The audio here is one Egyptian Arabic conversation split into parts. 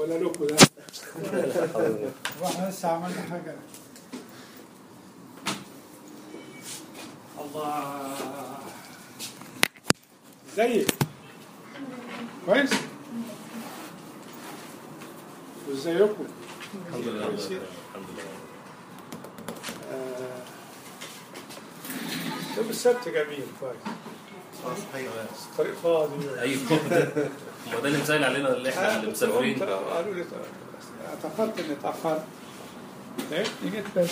ولا لكم ده واحنا لسه عملنا حاجة الله ازيك كويس وازيكم الحمد لله كويسين؟ الحمد لله آه، يوم السبت جميل كويس طريق فاضي ايوه ما ده اللي مسهل علينا اللي احنا اللي مسافرين قلت- قالوا لي اعتقدت اني اتاخرت لقيت جيت بدري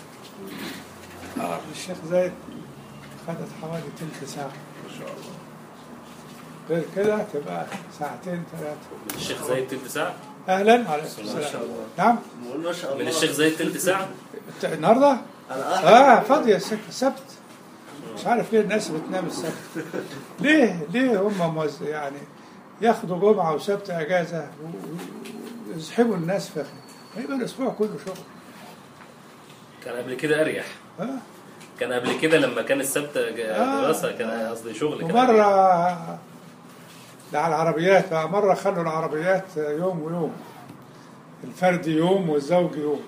اه الشيخ زايد خدت حوالي تلت ساعة ما شاء الله غير كده تبقى ساعتين ثلاثة الشيخ زايد تلت ساعة أهلا عليكم السلام نعم بقول ما شاء الله من الشيخ زايد تلت ساعة أنت النهاردة انا اه فاضية السك- السبت مش عارف ليه الناس بتنام السبت ليه ليه هم موز يعني ياخدوا جمعة وسبت اجازة و- و- ويسحبوا الناس في هيبقى الاسبوع كله شغل كان قبل كده اريح اه كان قبل كده لما كان السبت ج- آه. دراسة كان قصدي شغل كان ومرة أريح. ده على العربيات بقى مرة خلوا العربيات يوم ويوم الفرد يوم والزوج يوم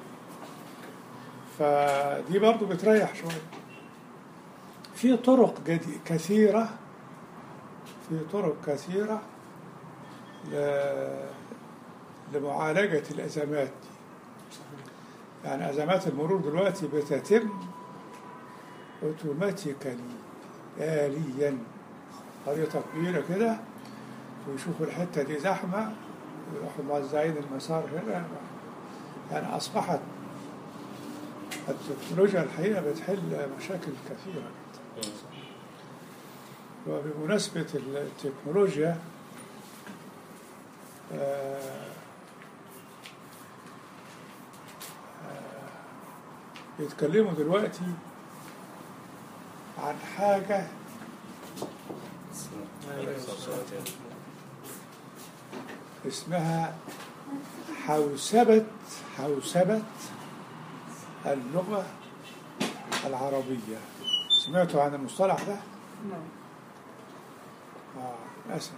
فدي برضو بتريح شوية في طرق جدي كثيرة في طرق كثيرة ل- لمعالجة الأزمات دي يعني أزمات المرور دلوقتي بتتم اوتوماتيكالي آليا خريطة كبيرة كده ويشوفوا الحتة دي زحمة ويروحوا موزعين المسار هنا يعني أصبحت التكنولوجيا الحقيقة بتحل مشاكل كثيرة مم. وبمناسبة التكنولوجيا آه، آه، بيتكلموا دلوقتي عن حاجة اسمها حوسبة حوسبة اللغة العربية سمعتوا عن المصطلح ده؟ آه للأسف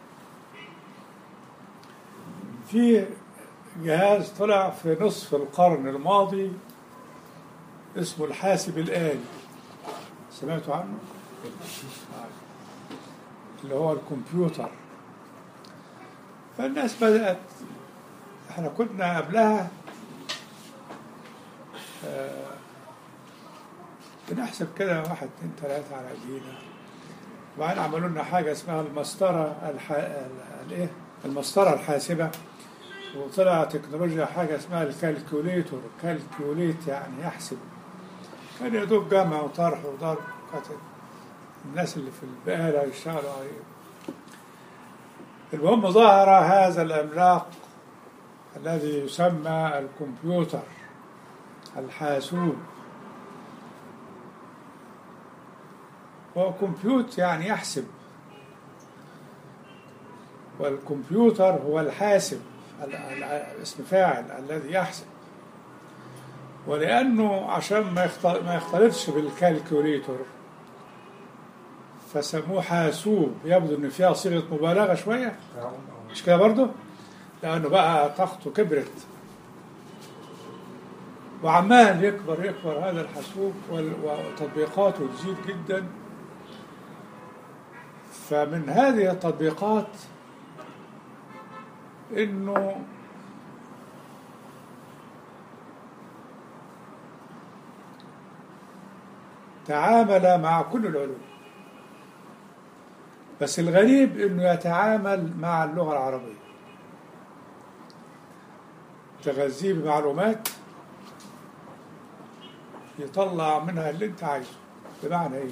في جهاز طلع في نصف القرن الماضي اسمه الحاسب الآلي سمعتوا عنه؟ آه. اللي هو الكمبيوتر فالناس بدأت احنا كنا قبلها آه، بنحسب كده واحد اتنين تلاتة على ايدينا وبعدين عملوا لنا حاجة اسمها المسطرة الح... ال- الايه المسطرة الحاسبة وطلع تكنولوجيا حاجة اسمها الكالكوليتور كالكوليت يعني يحسب كان يا دوب جمع وطرح وضرب كانت الناس اللي في البقالة يشتغلوا عليه المهم ظهر هذا العملاق الذي يسمى الكمبيوتر الحاسوب هو كمبيوت يعني يحسب والكمبيوتر هو الحاسب ال- ال- اسم فاعل الذي يحسب ولأنه عشان ما يخت- ما يختلطش بالكالكوليتور فسموه حاسوب يبدو ان فيها صيغه مبالغه شويه مش كده برضه لانه بقى طاقته كبرت وعمال يكبر يكبر هذا الحاسوب وال- وتطبيقاته تزيد جدا فمن هذه التطبيقات انه تعامل مع كل العلوم بس الغريب انه يتعامل مع اللغه العربيه تغذيه بمعلومات يطلع منها اللي انت عايزه بمعنى ايه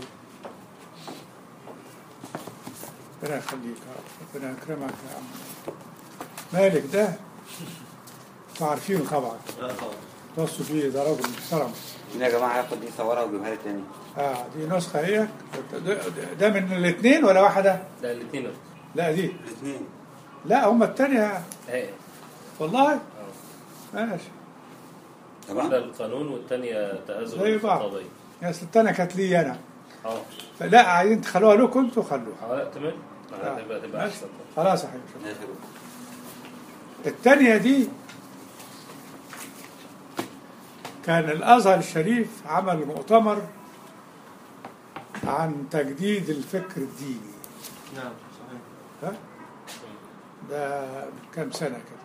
ربنا يخليك يا رب ربنا يكرمك يا عم مالك ده انتوا عارفينه طبعا توصوا فيه ده راجل محترم مين يا جماعة هياخد دي يصورها ويجيبها لي تاني اه دي نسخه هي ده- ده من الاثنين ولا واحده؟ ده الاثنين لا دي الاثنين لا هم الثانيه ايه والله آه. ماشي واحدة تمام القانون والثانية زي تآزر بعض. القضية يا الثانيه كانت لي انا اه فلا عايزين تخلوها لكم انتوا خلوها اه لا تمام آه. هتبقى تبقى ماشي. احسن خلاص يا حبيبي ماشي. التانية دي كان الأزهر الشريف عمل مؤتمر عن تجديد الفكر الديني نعم صحيح ها؟ ده من كام سنة كده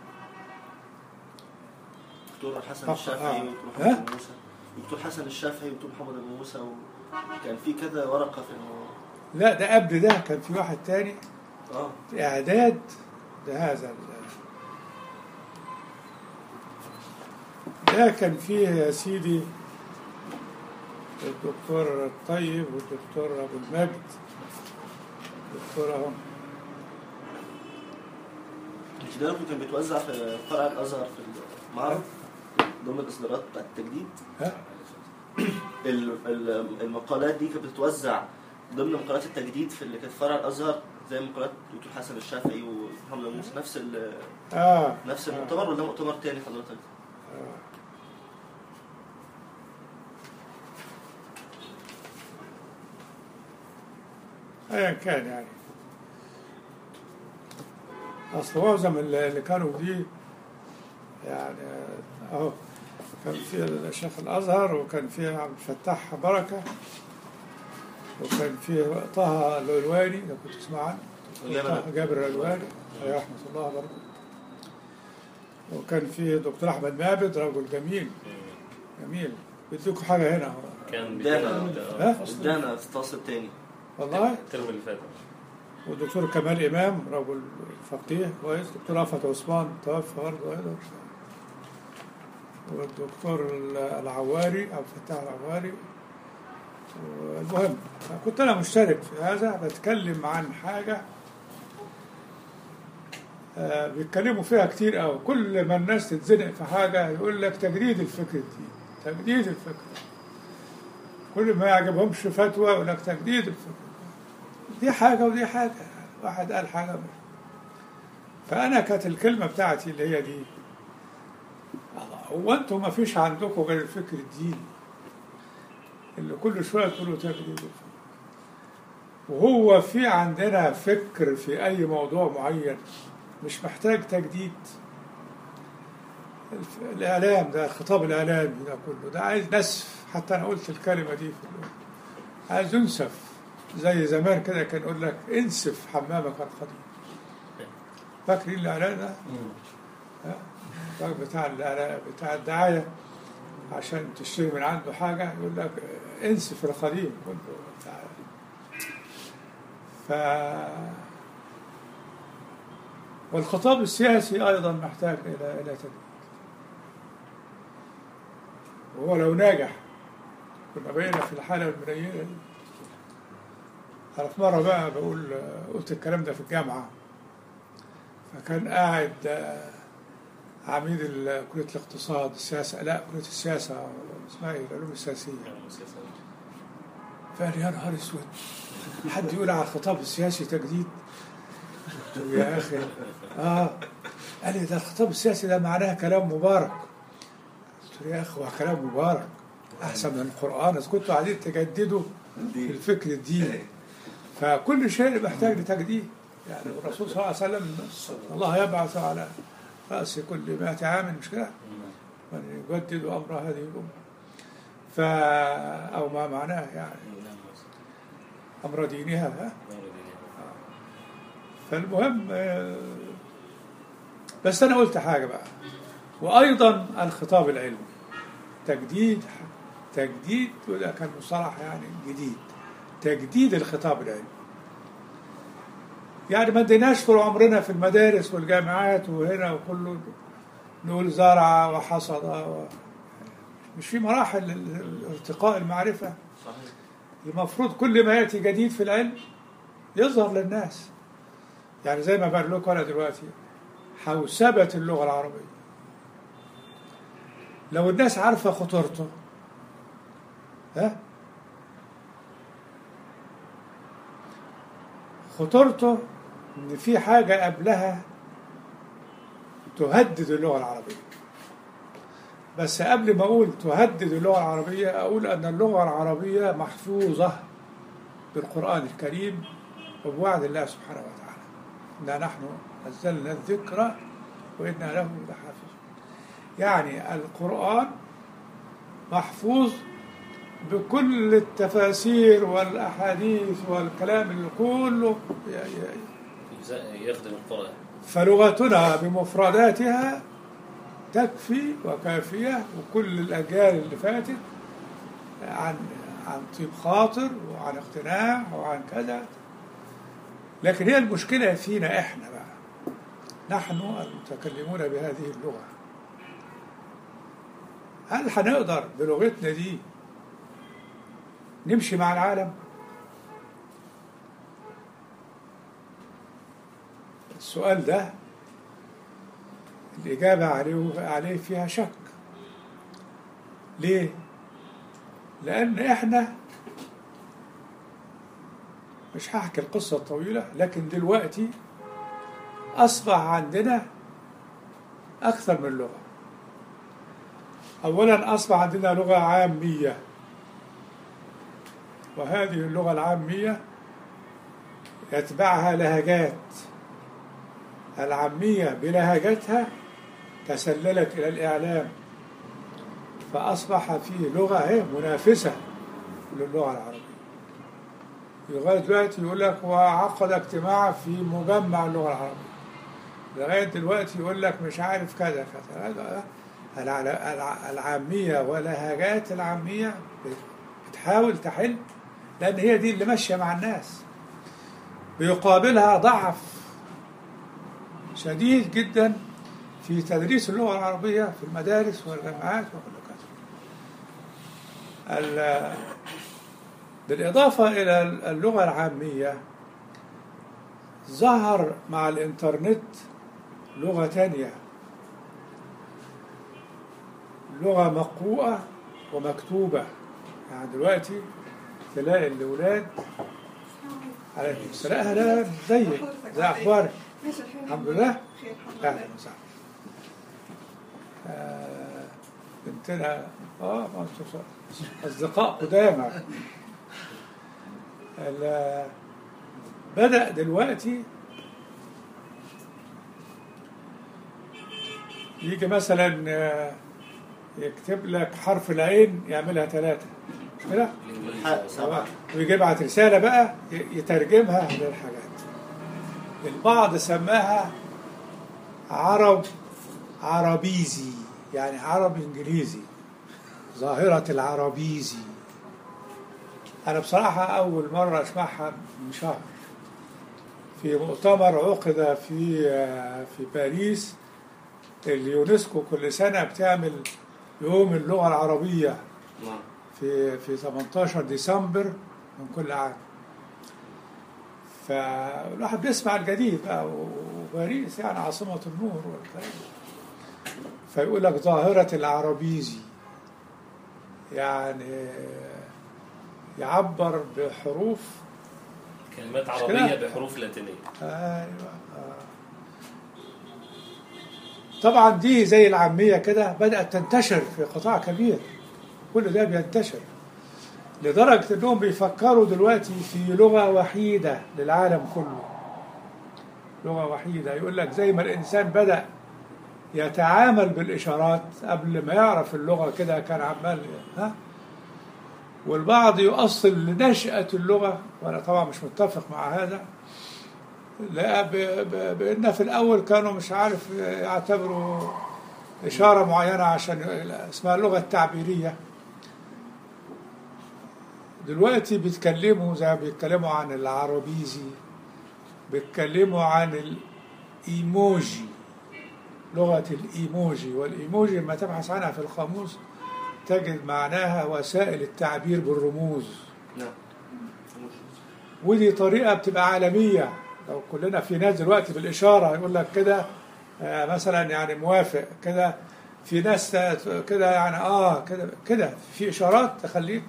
دكتور حسن آه، الشافعي آه. ودكتور ها؟ محمد أبو موسى دكتور حسن الشافعي ودكتور محمد ابو موسى وكان في كذا ورقه في انه لا ده قبل ده كان في واحد تاني اه إعداد لهذا ال- ده كان فيه يا سيدي الدكتور الطيب والدكتور أبو المجد الدكتور أهو مش ده كان بيتوزع في فرع الازهر في المعرض ضمن الاصدارات بتاعت التجديد ها؟ ال- ال- المقالات دي كانت بتتوزع ضمن مقالات التجديد في اللي كانت فرع الازهر زي مقالات دكتور حسن الشافعي ومحمد أبو موسى نفس ال- آه نفس المؤتمر ولا مؤتمر تاني حضرتك؟ ايا كان يعني اصل معظم اللي اللي كانوا دي يعني اهو كان في الشيخ الازهر وكان في عبد الفتاح بركه وكان في طه العلواني لو كنت تسمع عنه جابر. طه جابر العلواني عليه رحمه الله برضه وكان في دكتور احمد مابد رجل جميل جميل بيديكوا حاجه هنا أهو. كان ادانا بيتكلم- ها؟ ادانا في فصل تاني والله الترم اللي فات والدكتور كمال إمام رجل فقيه كويس دكتور رأفت عثمان توفى برضه أيضا والدكتور العواري أبو الفتاح العواري المهم كنت أنا مشترك في هذا بتكلم عن حاجة آه، بيتكلموا فيها كتير قوي كل ما الناس تتزنق في حاجة يقول لك تجديد الفكر الديني تجديد الفكر كل ما يعجبهمش فتوى يقول لك تجديد الفكر دي حاجة ودي حاجة واحد قال حاجة فأنا كانت الكلمة بتاعتي اللي هي دي الله، هو أنتم ما فيش عندكم غير الفكر الديني اللي كل شوية تقولوا تجديد الفكر وهو في عندنا فكر في أي موضوع معين مش محتاج تجديد الف- الإعلام ده الخطاب الإعلامي ده كله ده عايز نسف حتى أنا قلت الكلمة دي في الأول عايز ينسف زي زمان كده كان يقول لك انسف حمامك القديم فاكرين الاعلان ده؟ ها؟ الراجل بتاع الإعلان- بتاع الدعايه عشان تشتري من عنده حاجه يقول لك انسف القديم كله بتاع- ف والخطاب السياسي ايضا محتاج الى الى تجديد وهو لو ناجح كنا بقينا في الحاله المنيله دي أنا في مرة بقى بقول قلت الكلام ده في الجامعة فكان قاعد آه، عميد ال- كلية الاقتصاد السياسة لا كلية السياسة اسمها ايه العلوم السياسية فقال يا نهار اسود حد يقول على الخطاب السياسي تجديد قلت له يا اخي اه قال لي ده الخطاب السياسي ده معناه كلام مبارك قلت له يا اخي هو كلام مبارك احسن من القران اذا كنتوا قاعدين تجددوا في الفكر الديني فكل شيء محتاج لتجديد يعني الرسول صلى الله عليه وسلم الله يبعث على رأس كل مائة عام مش كده من يجدد أمر هذه الأمة ف أو ما معناه يعني أمر دينها ها؟ فالمهم آه، بس أنا قلت حاجة بقى وأيضا الخطاب العلمي تجديد تجديد وده كان مصطلح يعني جديد تجديد الخطاب العلمي يعني ما اديناش طول عمرنا في المدارس والجامعات وهنا وكله نقول زرع وحصد و... مش في مراحل ال- ال- ارتقاء المعرفة صحيح المفروض كل ما يأتي جديد في العلم يظهر للناس يعني زي ما بقول لكم أنا دلوقتي حوسبة اللغة العربية لو الناس عارفة خطورته ها خطورته إن في حاجة قبلها تهدد اللغة العربية بس قبل ما أقول تهدد اللغة العربية أقول أن اللغة العربية محفوظة بالقرآن الكريم وبوعد الله سبحانه وتعالى إنا نحن نزلنا الذكر وإنا له لحافظ يعني القرآن محفوظ بكل التفاسير والأحاديث والكلام اللي كله ي- ي- يخدم القرآن فلغتنا بمفرداتها تكفي وكافية وكل الأجيال اللي فاتت عن عن طيب خاطر وعن اقتناع وعن كذا لكن هي المشكلة فينا احنا بقى نحن المتكلمون بهذه اللغة هل هنقدر بلغتنا دي نمشي مع العالم؟ السؤال ده الإجابة عليه عليه فيها شك ليه؟ لأن إحنا مش هحكي القصة الطويلة لكن دلوقتي أصبح عندنا أكثر من لغة أولا أصبح عندنا لغة عامية وهذه اللغة العامية يتبعها لهجات العامية بلهجتها تسللت إلى الإعلام فأصبح فيه لغة هي منافسة للغة العربية لغاية دلوقتي يقول لك وعقد اجتماع في مجمع اللغة العربية لغاية دلوقتي يقول لك مش عارف كذا كذا هذا الع- الع- العامية ولهجات العامية بتحاول تحل لأن هي دي اللي ماشية مع الناس بيقابلها ضعف شديد جدا في تدريس اللغة العربية في المدارس والجامعات وكل كذا. ال- بالإضافة إلى اللغة العامية ظهر مع الإنترنت لغة تانية لغة مقروءة ومكتوبة يعني دلوقتي تلاقي الأولاد عليكم السلام أهلا ازيك زي أخبارك ماشي الحمد الحمد لله خير الحمد اهلا لله وسهلا آه، بنتنا اه ما انتوا اصدقاء قدامى ال- بدا دلوقتي يجي مثلا آه، يكتب لك حرف العين يعملها ثلاثة مش كده؟ حق سبعة ويجي يبعت رسالة بقى ي- يترجمها للحاجات البعض سماها عرب عربيزي يعني عربي انجليزي ظاهرة العربيزي أنا بصراحة أول مرة أسمعها من شهر في مؤتمر عقد في في باريس اليونسكو كل سنة بتعمل يوم اللغة العربية نعم في في 18 ديسمبر من كل عام فالواحد بيسمع الجديد بقى وباريس يعني عاصمة النور والكلام فيقول لك ظاهرة العربيزي يعني يعبر بحروف كلمات كده؟ عربية بحروف لاتينية ايوه آه. طبعا دي زي العاميه كده بدات تنتشر في قطاع كبير كل ده بينتشر لدرجه انهم بيفكروا دلوقتي في لغه وحيده للعالم كله لغه وحيده يقول لك زي ما الانسان بدا يتعامل بالاشارات قبل ما يعرف اللغه كده كان عمال ها والبعض يؤصل لنشأة اللغة وأنا طبعا مش متفق مع هذا لا ب- ب- بأن في الأول كانوا مش عارف يعتبروا إشارة معينة عشان اسمها اللغة التعبيرية دلوقتي بيتكلموا زي ما بيتكلموا عن العربيزي بيتكلموا عن الإيموجي لغة الإيموجي والإيموجي لما تبحث عنها في القاموس تجد معناها وسائل التعبير بالرموز نعم ودي طريقة بتبقى عالمية لو كلنا في ناس دلوقتي بالإشارة يقول لك كده آه، مثلا يعني موافق كده في ناس كده يعني اه كده كده في إشارات تخليك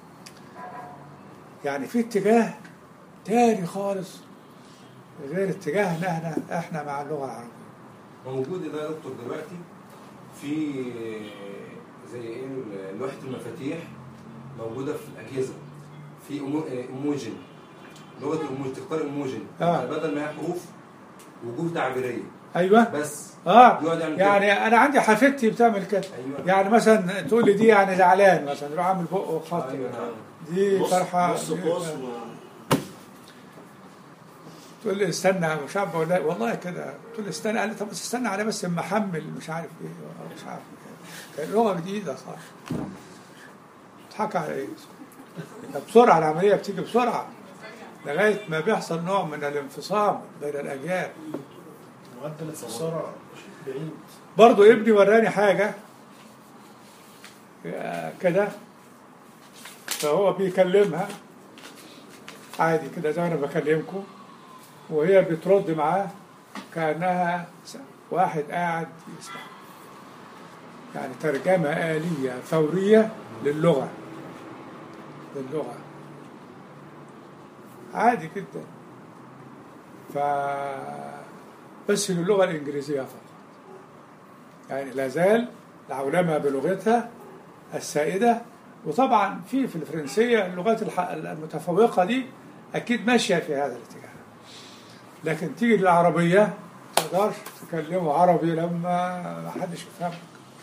يعني في اتجاه تاني خالص غير اتجاهنا احنا احنا مع اللغة العربية موجود ده يا دكتور دلوقتي في زي ايه لوحة المفاتيح موجودة في الأجهزة في إيمو- ايموجن لغة الايموجن تختار ايموجن آه. بدل ما هي حروف وجوه تعبيرية ايوه بس اه يقعد يعمل كده. يعني انا عندي حفيدتي بتعمل كده ايوه يعني مثلا تقول لي دي يعني زعلان مثلا يروح عامل بقه خط ايوه نعم. دي نص فرحه نص دي- قوس و... تقول لي استنى مش عارف بقول لها والله كده تقول لي استنى قال لي طب بس استنى عليه بس اما احمل مش عارف ايه مش عارف إيه. كان لغه جديده صح تضحك على ايه ده بسرعه العمليه بتيجي بسرعه لغايه ما بيحصل نوع من الانفصام بين الاجيال معدل الخسارة بعيد برضو ابني وراني حاجة آه، كده فهو بيكلمها عادي كده زي ما انا بكلمكم وهي بترد معاه كأنها س- واحد قاعد يسمع يعني ترجمة آلية فورية للغة للغة عادي جدا ف بس للغة الإنجليزية فقط يعني لا زال العولمة بلغتها السائدة وطبعا في في الفرنسية اللغات الح- المتفوقة دي أكيد ماشية في هذا الاتجاه لكن تيجي للعربية ما تقدرش تكلموا عربي لما ما حدش يفهمك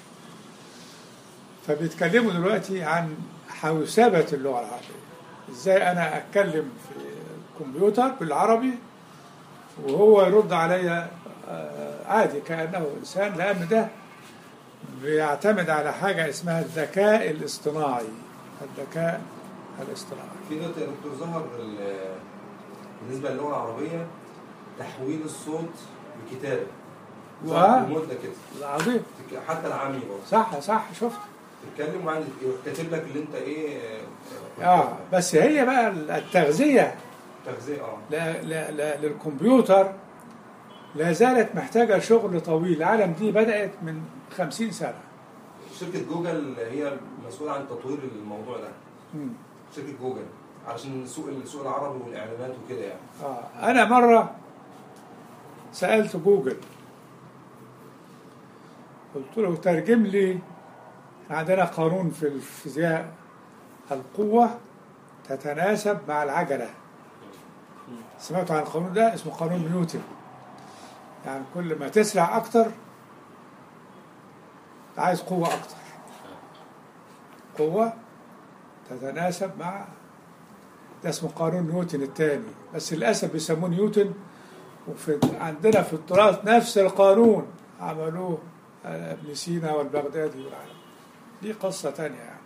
فبيتكلموا دلوقتي عن حوسبة اللغة العربية ازاي انا اتكلم في الكمبيوتر بالعربي وهو يرد عليا آه، عادي كأنه إنسان لأن ده بيعتمد على حاجة اسمها الذكاء الاصطناعي الذكاء الاصطناعي في نقطة يا دكتور ظهر ال- بالنسبة للغة العربية تحويل الصوت لكتابة و- ظهر بمدة كده العظيم تك- حتى العامي برضه صح صح شفت تتكلم وبعدين يروح كاتب لك اللي انت ايه اه بس هي بقى التغذية تغذية اه لا لا لا للكمبيوتر لا زالت محتاجة شغل طويل العالم دي بدأت من خمسين سنة شركة جوجل هي المسؤولة عن تطوير الموضوع ده مم. شركة جوجل علشان السوق السوق العربي والاعلانات وكده يعني آه. أنا مرة سألت جوجل قلت له ترجم لي إحنا عندنا قانون في الفيزياء القوة تتناسب مع العجلة سمعتوا عن القانون ده اسمه قانون نيوتن يعني كل ما تسرع أكتر عايز قوة أكتر قوة تتناسب مع ده اسمه قانون نيوتن الثاني بس للأسف بيسموه نيوتن وفي عندنا في التراث نفس القانون عملوه ابن سينا والبغدادي والعالم دي قصة تانية يعني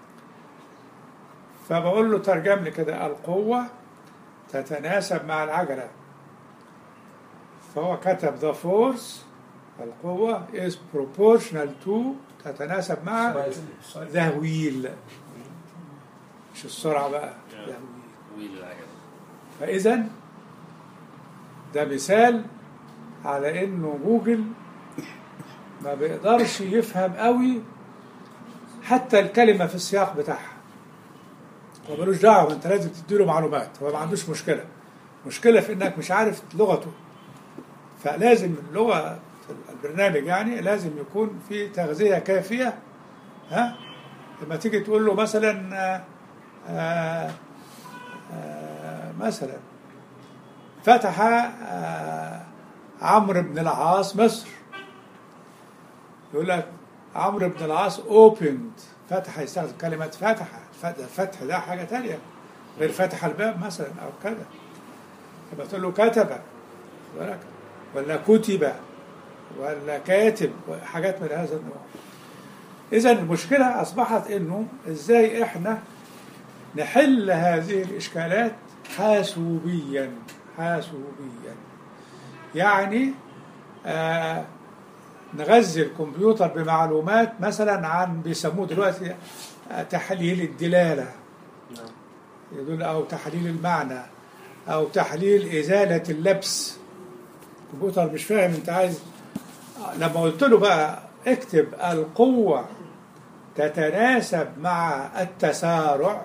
فبقول له ترجم لي كده القوة تتناسب مع العجلة فهو كتب the force القوة is proportional to تتناسب مع the wheel مش السرعة بقى the wheel ويل العجب فإذا ده مثال على إنه جوجل ما بيقدرش يفهم قوي حتى الكلمة في السياق بتاعها هو ملوش دعوة أنت لازم تديله معلومات هو ما عندوش مشكلة مشكلة في إنك مش عارف لغته فلازم اللغة البرنامج يعني لازم يكون في تغذية كافية ها لما تيجي تقول له مثلا آه، آه، آه، مثلا فتح آه، عمرو بن العاص مصر يقول لك عمرو بن العاص opened فتح يستخدم كلمة فتح الفتح- الفتح ده حاجة تانية غير فتح الباب مثلا أو كذا يبقى تقول له كتب خد بالك؟ ولا كتب ولا كاتب حاجات من هذا النوع إذا المشكلة أصبحت إنه إزاي إحنا نحل هذه الإشكالات حاسوبيا حاسوبيا يعني آه نغذي الكمبيوتر بمعلومات مثلا عن بيسموه دلوقتي آه، تحليل الدلالة نعم يدل أو تحليل المعنى أو تحليل إزالة اللبس الكمبيوتر مش فاهم أنت عايز لما قلت له بقى اكتب القوة تتناسب مع التسارع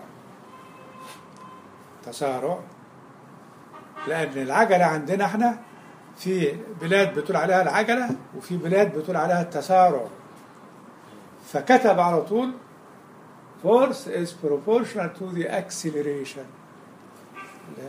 تسارع لأن العجلة عندنا احنا في بلاد بتقول عليها العجلة وفي بلاد بتقول عليها التسارع فكتب على طول force is proportional to the acceleration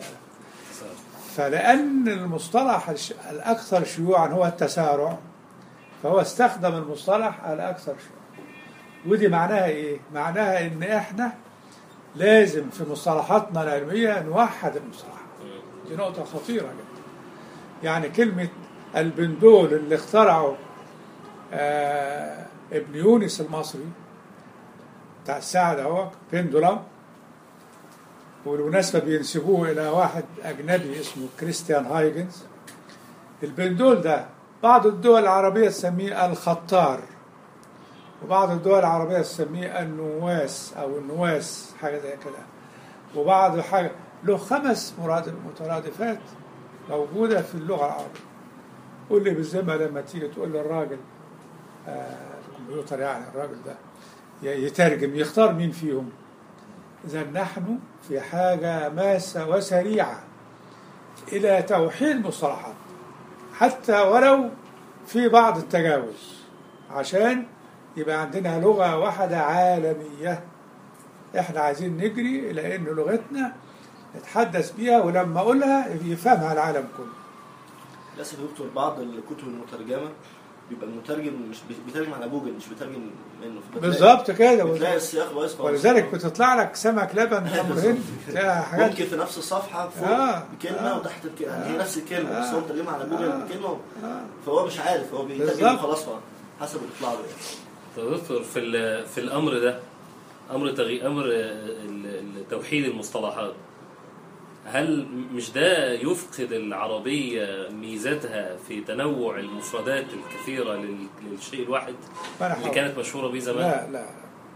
فلأن المصطلح الش- الأكثر شيوعا هو التسارع فهو استخدم المصطلح الأكثر شيوعا ودي معناها إيه؟ معناها إن إحنا لازم في مصطلحاتنا العلمية نوحد المصطلحات دي نقطة خطيرة جدا يعني كلمة البندول اللي اخترعه آه ابن يونس المصري بتاع الساعة ده هو بندولم وبالمناسبة بينسبوه إلى واحد أجنبي اسمه كريستيان هايجنز البندول ده بعض الدول العربية تسميه الخطار وبعض الدول العربية تسميه النواس أو النواس حاجة زي كده وبعض حاجة له خمس مراد- مترادفات موجودة في اللغة العربية قول لي بالذمة لما تيجي تقول للراجل آه الكمبيوتر يعني الراجل ده ي- يترجم يختار مين فيهم إذا نحن في حاجة ماسة وسريعة إلى توحيد مصطلحات حتى ولو في بعض التجاوز عشان يبقى عندنا لغة واحدة عالمية احنا عايزين نجري إلى إن لغتنا نتحدث بيها ولما أقولها يفهمها العالم كله للاسف يا دكتور بعض الكتب المترجمه بيبقى المترجم مش بي- بيترجم على جوجل مش بيترجم منه فبتلاقي- بالظبط كده بتلاقي السياق بايظ خالص ولذلك بتطلع لك سمك لبن تمر هند تلاقي حاجات ممكن في نفس الصفحه فوق آه. كلمه آه. وتحت الكلمه يعني هي نفس الكلمه بس آه. هو مترجمها على جوجل آه. كلمه فهو مش عارف هو بيترجم بالظبط. خلاص بقى حسب اللي يطلع له يعني طب دكتور في ال- في الامر ده امر تغي امر ال- ال- توحيد المصطلحات هل مش ده يفقد العربية ميزتها في تنوع المفردات الكثيرة لل- للشيء الواحد أنا اللي حاول. كانت مشهورة به زمان؟ لا لا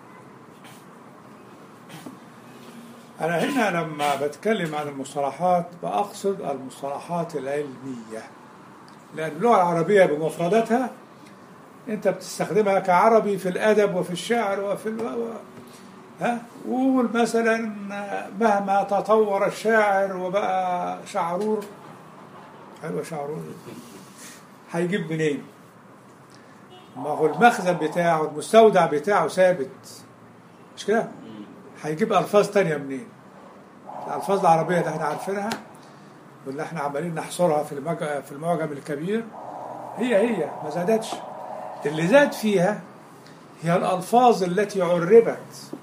أنا هنا لما بتكلم عن المصطلحات بقصد المصطلحات العلمية لأن اللغة العربية بمفرداتها أنت بتستخدمها كعربي في الأدب وفي الشعر وفي ال... و- ها قول مثلا مهما تطور الشاعر وبقى شعرور حلوة شعرور هيجيب منين؟ ما هو المخزن بتاعه المستودع بتاعه ثابت مش كده؟ هيجيب ألفاظ تانية منين؟ الألفاظ العربية اللي احنا عارفينها واللي احنا عمالين نحصرها في المج... في المعجم الكبير هي هي ما زادتش اللي زاد فيها هي الألفاظ التي عربت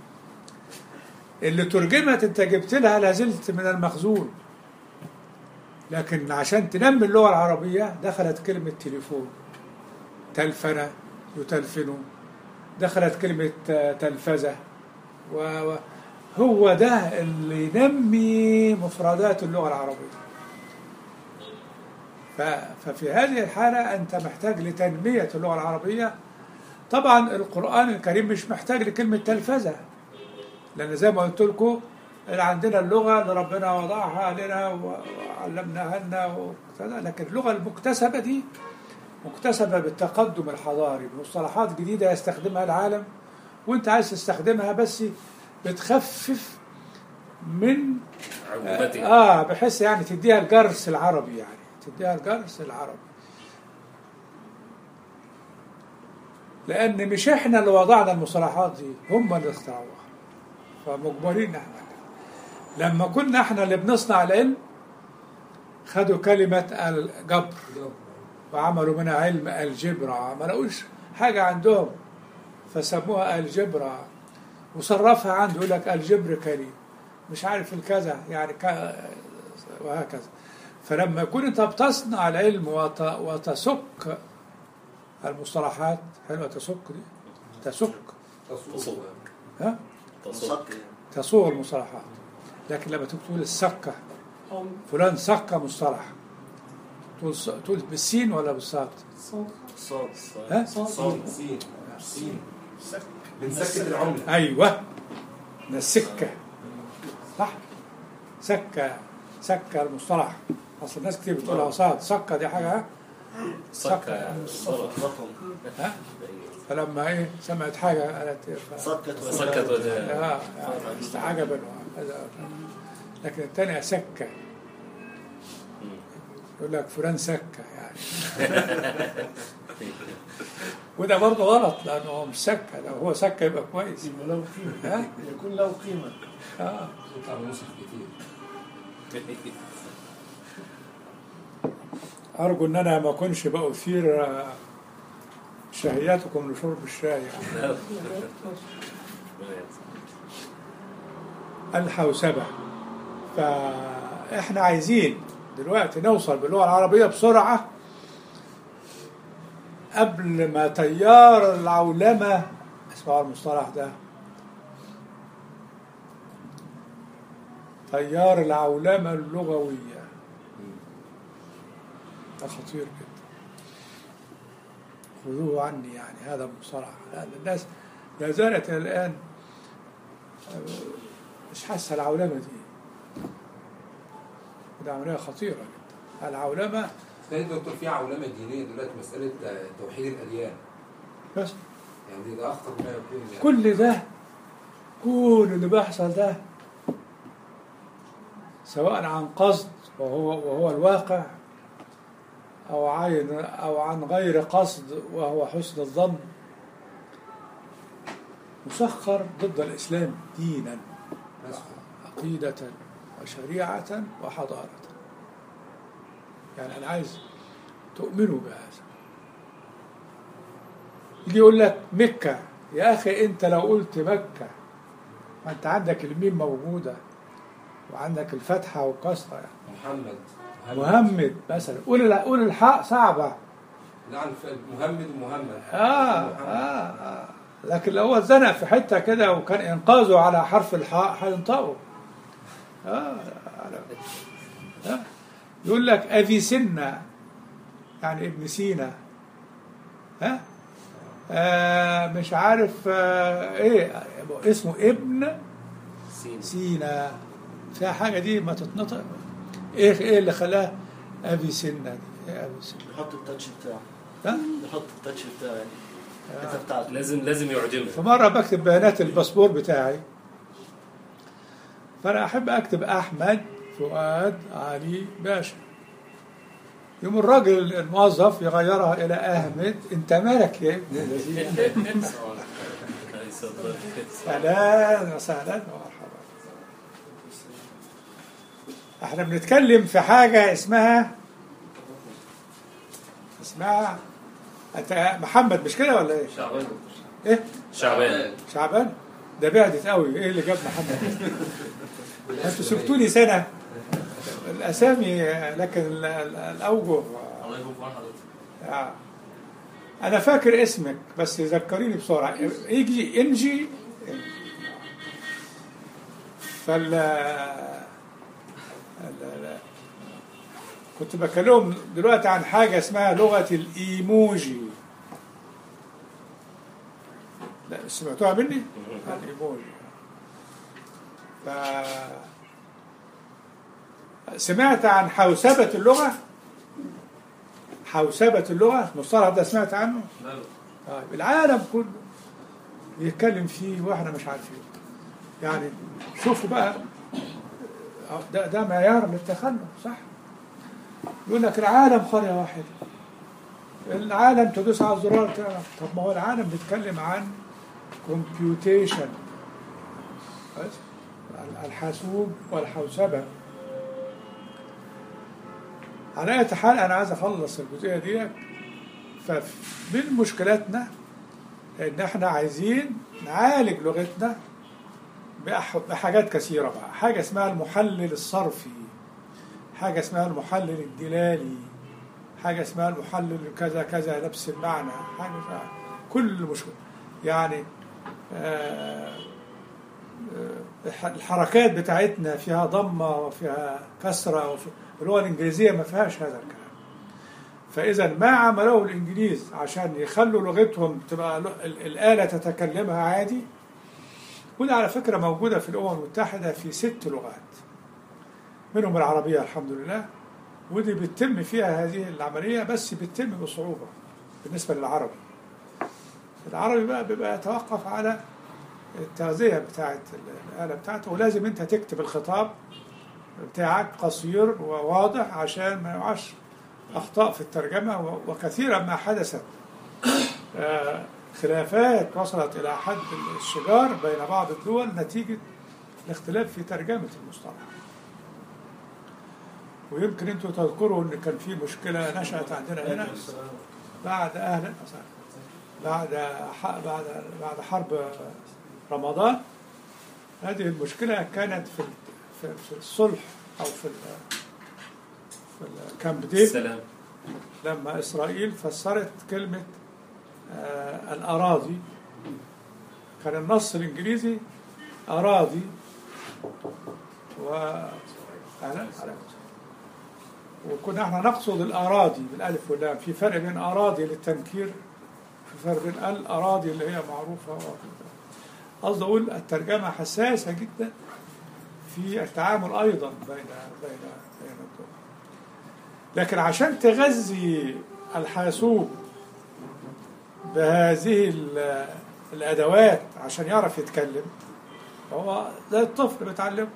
اللي ترجمت انت جبت لها لازلت من المخزون لكن عشان تنمي اللغة العربية دخلت كلمة تليفون تلفنة يتلفن دخلت كلمة آه، تلفزة و- و- هو ده اللي ينمي مفردات اللغة العربية ف- ففي هذه الحالة أنت محتاج لتنمية اللغة العربية طبعا القرآن الكريم مش محتاج لكلمة تلفزة لأن زي ما قلت لكم إن عندنا اللغة اللي ربنا وضعها لنا وعلمناها لنا وكذا لكن اللغة المكتسبة دي مكتسبة بالتقدم الحضاري بمصطلحات جديدة يستخدمها العالم وانت عايز تستخدمها بس بتخفف من عقوبتها اه بحيث يعني تديها الجرس العربي يعني تديها الجرس العربي لان مش احنا اللي وضعنا المصطلحات دي هم اللي اخترعوها فمجبرين احنا لما كنا احنا اللي بنصنع العلم خدوا كلمة الجبر وعملوا منها علم الجبرة ما لقوش حاجة عندهم فسموها الجبرة وصرفها عنده يقول لك الجبر كريم مش عارف الكذا يعني ك... وهكذا فلما يكون انت بتصنع العلم وت... وتسك المصطلحات حلوة تسك دي تسك تصوغ ها تصوغ مصك يعني تصوغ المصطلحات لكن لما تقول السكة فلان سك مصطلح تقول ص- تقول بالسين ولا بالصاد؟ صاد ها؟ صاد سين سين بنسكت العملة ايوه من السكه صح سكه سكه المصطلح اصل الناس كتير بتقولها صاد سكه دي حاجه ها؟ سكة ضرب رقم ها فلما ايه سمعت حاجه قالت إيه ف... سكت سكت وجهها اه يعني استعجبا وهكذا. لكن الثانيه سكه يقول لك فلان سكه يعني وده برضه غلط لانه هو مش سكه لو هو سكه يبقى كويس يبقى له قيمة ها؟ يكون له قيمة اه يطلع من نسخ كتير أرجو إن أنا ما أكونش بأثير آه، شهيتكم لشرب الشاي لا. الحوسبة فإحنا عايزين دلوقتي نوصل باللغة العربية بسرعة قبل ما تيار العولمة اسمعوا المصطلح ده تيار العولمة اللغوية ده خطير جدا خذوه عني يعني هذا المصطلح لأن الناس لا زالت إلى الآن مش حاسة العولمة دي ده عملية خطيرة جدا العولمة تاني دكتور في عولمه دينيه دلوقتي مساله آه، توحيد الاديان بس يعني ده اخطر ما يكون يعني كل ده كل اللي بيحصل ده سواء عن قصد وهو وهو الواقع أو عين أو عن غير قصد وهو حسن الظن مسخر ضد الإسلام دينا بس عقيدة وشريعة وحضارة يعني أنا عايز تؤمنوا بهذا يجي يقول لك مكة يا أخي أنت لو قلت مكة ما أنت عندك الميم موجودة وعندك الفتحة والكسرة يعني. محمد مهمد مثلا قول ال- قول الحق صعبة نعم ف- مهمد ومهمد آه, آه, آه لكن لو هو اتزنق في حتة كده وكان إنقاذه على حرف الحاء هينطقه آه على- آه يقول لك أبي سنة يعني ابن سينا ها آه مش عارف آه ايه اسمه ابن سين سينا فيها حاجة دي ما تتنطق ايه ايه اللي خلاه ابي سنة دي ايه ابي سنة يحط التاتش بتاعه ها يحط التاتش بتاعه يعني الحته بتاعته لازم لازم يعجمك فمرة بكتب بيانات الباسبور بتاعي فأنا أحب أكتب أحمد فؤاد علي باشا يوم الراجل الموظف يغيرها إلى أحمد أنت مالك يا ابن الذين يصدق. أهلا وسهلا ومرحبا احنا بنتكلم في حاجة اسمها اسمها انت محمد مش كده ولا ايه؟ شعبان ايه؟ شعبان شعبان ده بعدت قوي ايه اللي جاب محمد انتوا سبتوني سنه الاسامي لكن ال- ال- الاوجه الله يكون في عون حضرتك آه. انا فاكر اسمك بس ذكريني بسرعه يجي انجي فال ال- ال- كنت بكلمهم دلوقتي عن حاجه اسمها لغه الايموجي لا سمعتوها مني؟ الايموجي ف سمعت عن حوسبة اللغة حوسبة اللغة المصطلح ده سمعت عنه؟ طيب العالم كله بيتكلم فيه واحنا مش عارفين يعني شوفوا بقى ده ده معيار للتخلف صح؟ يقول لك العالم قرية واحدة العالم تدوس على الزرار تعرف طب ما هو العالم بيتكلم عن كومبيوتيشن الحاسوب والحوسبة على أي حال أنا عايز أخلص الجزئية دي فمن مشكلاتنا إن إحنا عايزين نعالج لغتنا بأح- بحاجات كثيرة بقى حاجة اسمها المحلل الصرفي حاجة اسمها المحلل الدلالي حاجة اسمها المحلل كذا كذا نفس المعنى حاجة اسمها كل مشكلة يعني آه، آه، الح- الحركات بتاعتنا فيها ضمة وفيها كسرة وفي اللغة الإنجليزية ما فيهاش هذا الكلام فإذا ما عملوه الإنجليز عشان يخلوا لغتهم تبقى ل- ال- الآلة تتكلمها عادي وده على فكرة موجودة في الأمم المتحدة في ست لغات منهم العربية الحمد لله ودي بتتم فيها هذه العملية بس بتتم بصعوبة بالنسبة للعربي العربي بقى بيبقى يتوقف على التغذية بتاعت الآلة بتاعته ولازم أنت تكتب الخطاب بتاعك قصير وواضح عشان ما يقعش أخطاء في الترجمة و- وكثيرا ما حدثت آه، خلافات وصلت إلى حد الشجار بين بعض الدول نتيجة الاختلاف في ترجمة المصطلح ويمكن انتم تذكروا ان كان في مشكله نشات عندنا هنا بعد اهلا وسهلا بعد ح- بعد بعد حرب رمضان هذه المشكلة كانت في في, في الصلح أو في ال- في الكامب ديفيد السلام لما إسرائيل فسرت كلمة آه الأراضي كان النص الإنجليزي أراضي و أهلا وكنا احنا نقصد الأراضي بالألف واللام في فرق بين أراضي للتنكير في فرق بين الأراضي اللي هي معروفة قصدي أقول الترجمة حساسة جدا في التعامل أيضا بين بين بين الدول لكن عشان تغذي الحاسوب بهذه ال- الأدوات عشان يعرف يتكلم هو زي الطفل بيتعلم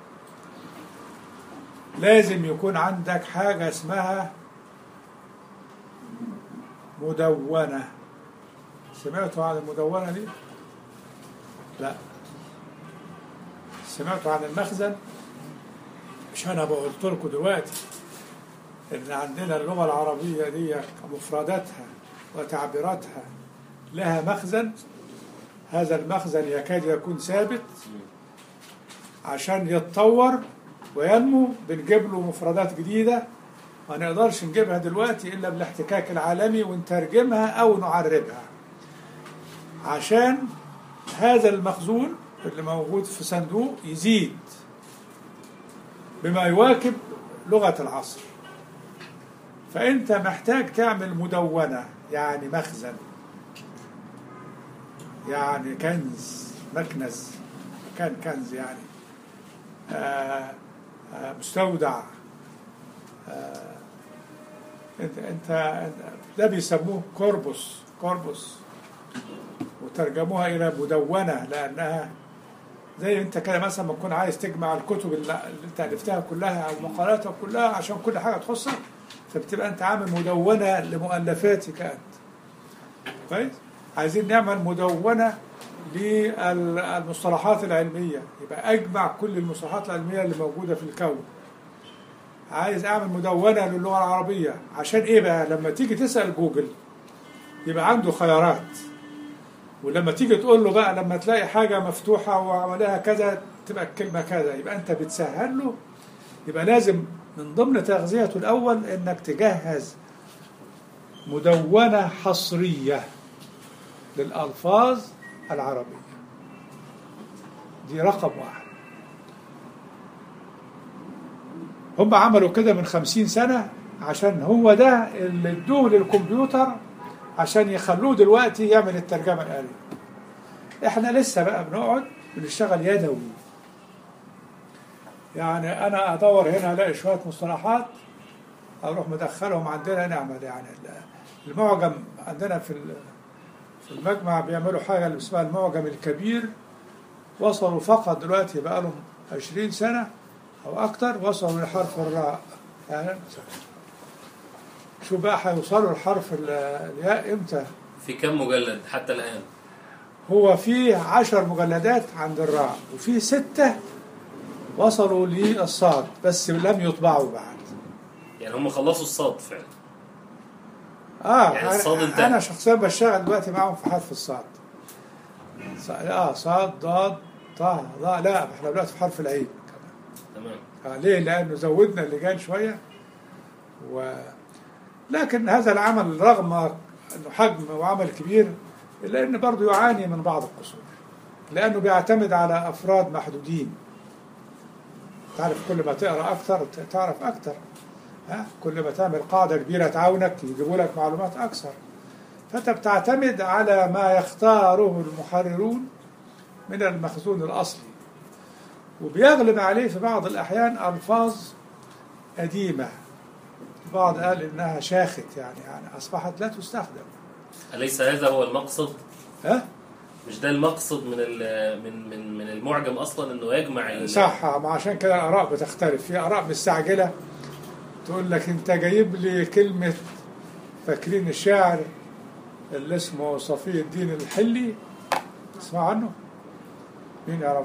لازم يكون عندك حاجة اسمها مدونة سمعتوا عن المدونة دي؟ لا سمعتوا عن المخزن؟ مش أنا قلت لكم دلوقتي إن عندنا اللغة العربية دي مفرداتها وتعبيراتها لها مخزن هذا المخزن يكاد يكون ثابت عشان يتطور وينمو بنجيب له مفردات جديدة ما نقدرش نجيبها دلوقتي إلا بالاحتكاك العالمي ونترجمها أو نعربها عشان هذا المخزون اللي موجود في صندوق يزيد بما يواكب لغة العصر فأنت محتاج تعمل مدونة يعني مخزن يعني كنز مكنز كان كنز يعني آه آه مستودع آه انت انت أنت- ده بيسموه كوربوس كوربوس وترجموها الى مدونه لانها زي انت كده مثلا ما تكون عايز تجمع الكتب اللي اللي انت الفتها كلها او مقالاتك كلها عشان كل حاجه تخصك فبتبقى انت عامل مدونه لمؤلفاتك انت كويس عايزين نعمل مدونه للمصطلحات العلميه يبقى اجمع كل المصطلحات العلميه اللي موجوده في الكون عايز اعمل مدونه للغه العربيه عشان ايه بقى لما تيجي تسال جوجل يبقى عنده خيارات ولما تيجي تقول له بقى لما تلاقي حاجه مفتوحه وعملها كذا تبقى الكلمه كذا يبقى انت بتسهل له يبقى لازم من ضمن تغذيته الاول انك تجهز مدونه حصريه للالفاظ العربيه دي رقم واحد هم عملوا كده من خمسين سنة عشان هو ده اللي ادوه للكمبيوتر عشان يخلوه دلوقتي يعمل الترجمة الآلية احنا لسه بقى بنقعد بنشتغل يدوي يعني انا ادور هنا الاقي شوية مصطلحات اروح مدخلهم عندنا نعمل يعني المعجم عندنا في ال- في المجمع بيعملوا حاجة اللي اسمها المعجم الكبير وصلوا فقط دلوقتي بقى لهم 20 سنة أو أكتر وصلوا لحرف الراء يعني شو بقى هيوصلوا لحرف ال- الياء إمتى؟ في كم مجلد حتى الآن هو في عشر مجلدات عند الراء وفي ستة وصلوا للصاد بس لم يطبعوا بعد يعني هم خلصوا الصاد فعلا اه يعني الصاد أنا, انتهى. انا شخصيا بشتغل دلوقتي معاهم في حرف الصاد ص- اه صاد ضاد طه ضاء لا احنا دلوقتي في حرف العين تمام آه ليه؟ لأنه زودنا اللجان شوية و... لكن هذا العمل رغم أنه حجم وعمل كبير إلا أنه برضه يعاني من بعض القصور لأنه بيعتمد على أفراد محدودين تعرف كل ما تقرأ أكثر ت- تعرف أكثر ها؟ كل ما تعمل قاعدة كبيرة تعاونك يجيبوا لك معلومات أكثر فأنت بتعتمد على ما يختاره المحررون من المخزون الأصلي وبيغلب عليه في بعض الأحيان ألفاظ قديمة البعض قال إنها شاخت يعني يعني أصبحت لا تستخدم أليس هذا هو المقصد ها مش ده المقصد من ال- من من من المعجم اصلا انه يجمع ال- صح ما عشان كده الآراء بتختلف في آراء مستعجلة تقول لك أنت جايب لي كلمة فاكرين الشاعر اللي اسمه صفي الدين الحلي تسمع عنه؟ مين يعرف؟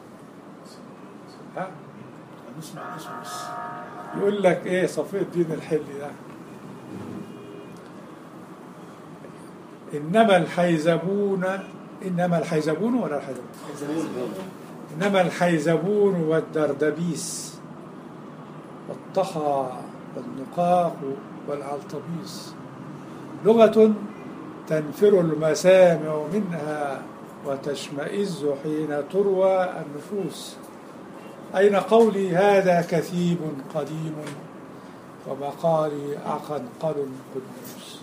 ها؟ نسمع اسمه بس يقول لك ايه صفي الدين الحلي ده إنما الحيزبون إنما الحيزبون ولا الحيزبون إنما الحيزبون والدردبيس والطخا والنقاق والعلطبيس لغة تنفر المسامع منها وتشمئز حين تروى النفوس أين قولي هذا كثيب قديم ومقالي أقنقل قدوس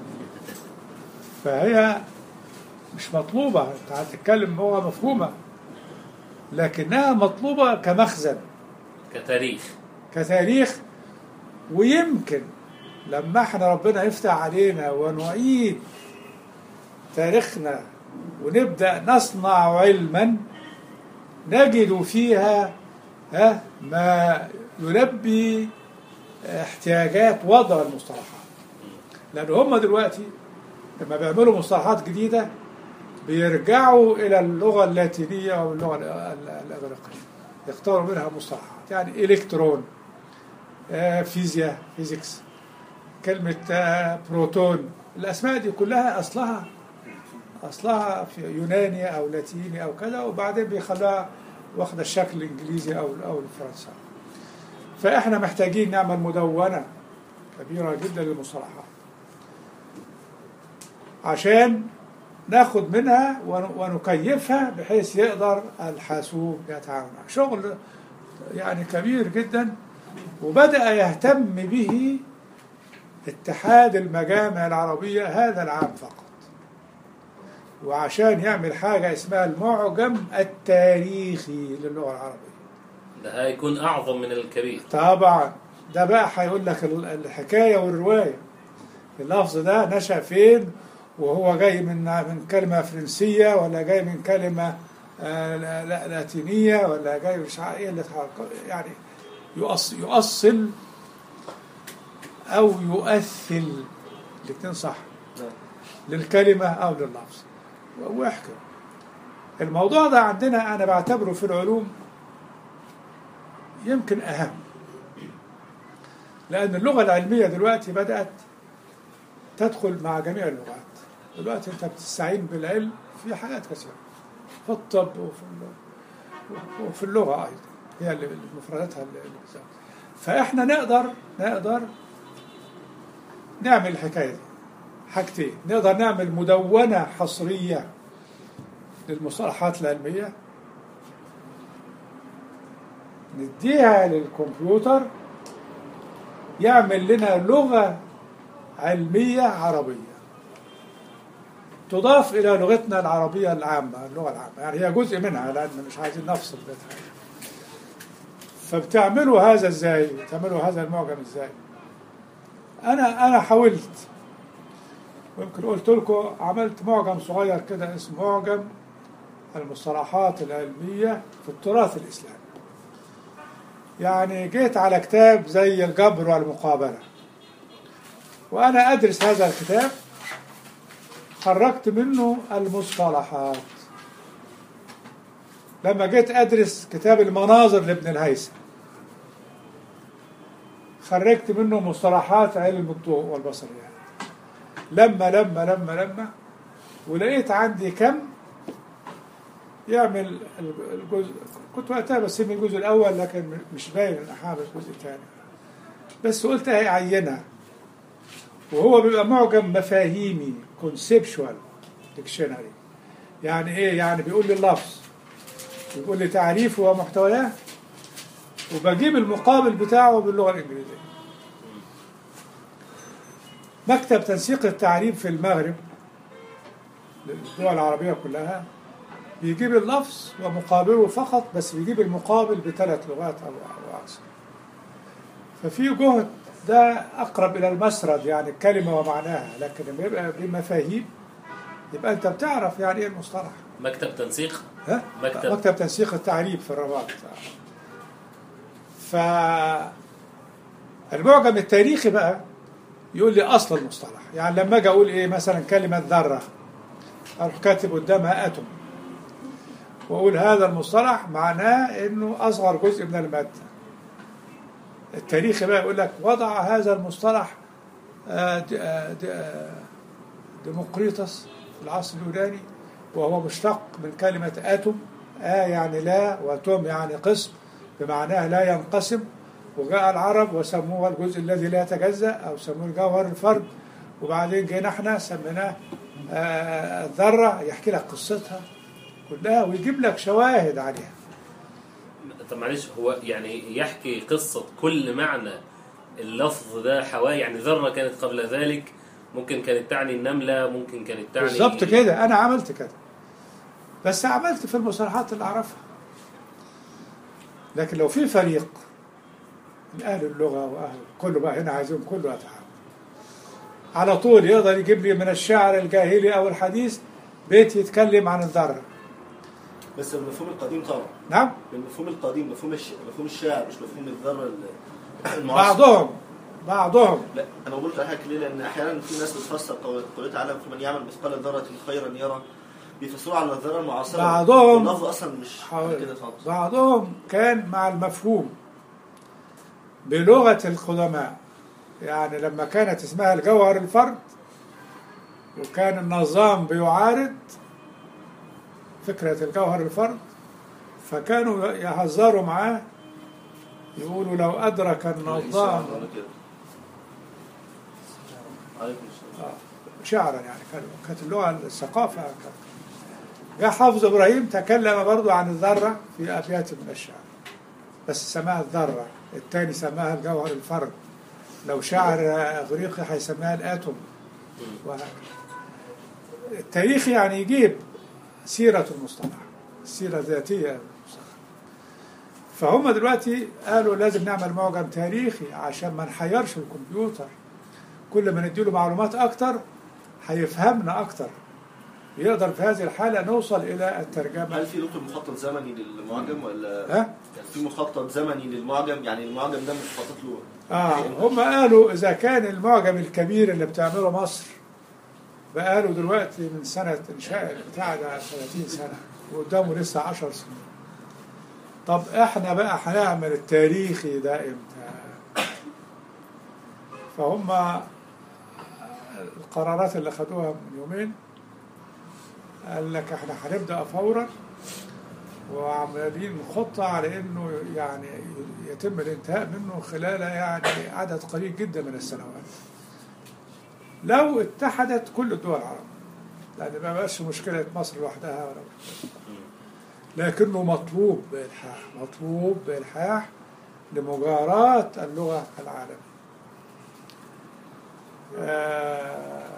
فهي مش مطلوبة أنت هتتكلم لغة مفهومة لكنها مطلوبة كمخزن كتاريخ كتاريخ ويمكن لما احنا ربنا يفتح علينا ونعيد تاريخنا ونبدأ نصنع علما نجد فيها ها ما يلبي احتياجات وضع المصطلحات لأن هم دلوقتي لما بيعملوا مصطلحات جديدة بيرجعوا إلى اللغة اللاتينية أو اللغة ال- ال- الإغريقية يختاروا منها مصطلحات يعني إلكترون آه، فيزياء فيزيكس كلمة آه، بروتون الأسماء دي كلها أصلها أصلها في يوناني أو لاتيني أو كذا وبعدين بيخلوها واخدة الشكل الإنجليزي أو أو الفرنساوي فإحنا محتاجين نعمل مدونة كبيرة جدا للمصطلحات عشان ناخد منها ون- ونكيفها بحيث يقدر الحاسوب يتعامل معها. شغل يعني كبير جدا وبدأ يهتم به اتحاد المجامع العربية هذا العام فقط وعشان يعمل حاجة اسمها المعجم التاريخي للغة العربية ده هيكون أعظم من الكبير طبعا ده بقى هيقول لك ال- الحكاية والرواية اللفظ ده نشأ فين وهو جاي من من كلمة فرنسية ولا جاي من كلمة آه، لا- لا- لاتينية ولا جاي مش عارف ايه اللي اتحرك- يعني يؤص- يؤصل أو يؤثل الاثنين صح نعم. للكلمة أو لللفظ واحكي الموضوع ده عندنا أنا بعتبره في العلوم يمكن أهم لأن اللغة العلمية دلوقتي بدأت تدخل مع جميع اللغات دلوقتي أنت بتستعين بالعلم في حاجات كثيرة في الطب وفي اللغة وفي اللغة أيضا هي اللي اللي مفرداتها اللي اللي بالذات. فإحنا نقدر نقدر نعمل الحكاية دي حاجتين نقدر نعمل مدونة حصرية للمصطلحات العلمية نديها للكمبيوتر يعمل لنا لغة علمية عربية تضاف إلى لغتنا العربية العامة اللغة العامة يعني هي جزء منها لأن مش عايزين نفصل بينها فبتعملوا هذا ازاي؟ بتعملوا هذا المعجم ازاي؟ أنا أنا حاولت ويمكن قلت لكم عملت معجم صغير كده اسمه معجم المصطلحات العلمية في التراث الإسلامي يعني جيت على كتاب زي الجبر والمقابلة وأنا أدرس هذا الكتاب خرجت منه المصطلحات لما جيت أدرس كتاب المناظر لابن الهيثم خرجت منه مصطلحات علم الضوء والبصريات لما لما لما لما ولقيت عندي كم يعمل الجزء كنت وقتها بسمي الجزء الاول لكن مش باين ان حابب الجزء الثاني بس قلت اهي عينها وهو بيبقى معجم مفاهيمي كونسبشوال ديكشنري يعني ايه يعني بيقول لي اللفظ بيقول لي تعريفه ومحتواه وبجيب المقابل بتاعه باللغه الانجليزيه مكتب تنسيق التعريف في المغرب للدول العربيه كلها بيجيب اللفظ ومقابله فقط بس بيجيب المقابل بثلاث لغات او أو اكثر ففي جهد ده اقرب الى المسرد يعني الكلمه ومعناها لكن لما يبقى بمفاهيم يبقى انت بتعرف يعني ايه المصطلح مكتب تنسيق ها؟ مكتب. مكتب تنسيق التعريف في الرباط ف المعجم التاريخي بقى يقول لي اصل المصطلح يعني لما اجي اقول ايه مثلا كلمه ذره اروح كاتب قدامها اتوم واقول هذا المصطلح معناه انه اصغر جزء من الماده التاريخي بقى يقول لك وضع هذا المصطلح آه، د- آه، د- آه، ديمقريطس في العصر اليوناني وهو مشتق من كلمة آتوم آ يعني لا وتوم يعني قسم بمعناها لا ينقسم وجاء العرب وسموها الجزء الذي لا يتجزأ أو سموه جوهر الفرد وبعدين جينا احنا سميناه آه، الذرة يحكي لك قصتها كلها ويجيب لك شواهد عليها طب معلش هو يعني يحكي قصة كل معنى اللفظ ده حواه يعني ذرة كانت قبل ذلك ممكن كانت تعني النملة ممكن كانت تعني بالظبط كده انا عملت كده بس عملت في المصطلحات اللي اعرفها لكن لو في فريق من اهل اللغه واهل كله بقى هنا عايزين كله يتعاون على طول يقدر يجيب لي من الشعر الجاهلي او الحديث بيت يتكلم عن الذره بس بالمفهوم القديم طبعا نعم بالمفهوم القديم مفهوم الش... مفهوم الشعر مش مفهوم الذره ال- المعاصر بعضهم بعضهم لا انا قلت لحضرتك ليه لان احيانا في ناس بتفسر قول- قوله تعالى في من يعمل مثقال ذره خيرا يرى بيفسروا على الذره المعاصره بعضهم- اللفظ اصلا مش حاول- كده خالص بعضهم كان مع المفهوم بلغة القدماء يعني لما كانت اسمها الجوهر الفرد وكان النظام بيعارض فكرة الجوهر الفرد فكانوا يهزروا معاه يقولوا لو أدرك النظام ولا كده عليكم السلام شعرا يعني كان- كانت اللغة الثقافة كانت جاء حافظ إبراهيم تكلم برضو عن الذرة في أبيات من الشعر بس سماها الذرة الثاني سماها الجوهر الفرد لو شاعر إغريقي هيسميها الآتوم وهكذا التاريخ يعني يجيب سيرة المصطلح السيرة الذاتية للمصطلح فهم دلوقتي قالوا لازم نعمل معجم تاريخي عشان ما نحيرش الكمبيوتر كل ما نديله معلومات أكتر هيفهمنا أكتر يقدر في هذه الحالة نوصل إلى الترجمة هل في دكتور مخطط زمني للمعجم ولا ها؟ كان في مخطط زمني للمعجم يعني المعجم ده مش مخطط له آه هم قالوا إذا كان المعجم الكبير اللي بتعمله مصر بقاله دلوقتي من سنة إنشاء البتاع ده 30 سنة وقدامه لسه 10 سنين طب إحنا بقى هنعمل التاريخي ده إمتى؟ فهم القرارات اللي خدوها من يومين قال لك احنا هنبدأ فورا وعمالين خطة على انه يعني يتم الانتهاء منه خلال يعني عدد قليل جدا من السنوات لو اتحدت كل الدول العربية لأن ما بقاش مشكلة مصر لوحدها ولا لكنه مطلوب بإلحاح مطلوب بإلحاح لمجاراة اللغة العالمية آه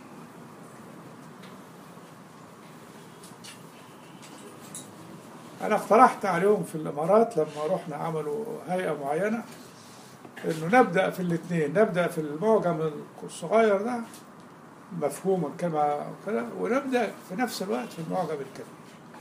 أنا اقترحت عليهم في الإمارات لما رحنا عملوا هيئة معينة إنه نبدأ في الاثنين نبدأ في المعجم الصغير ده مفهوم الكلمة وكذا ونبدأ في نفس الوقت في المعجم الكبير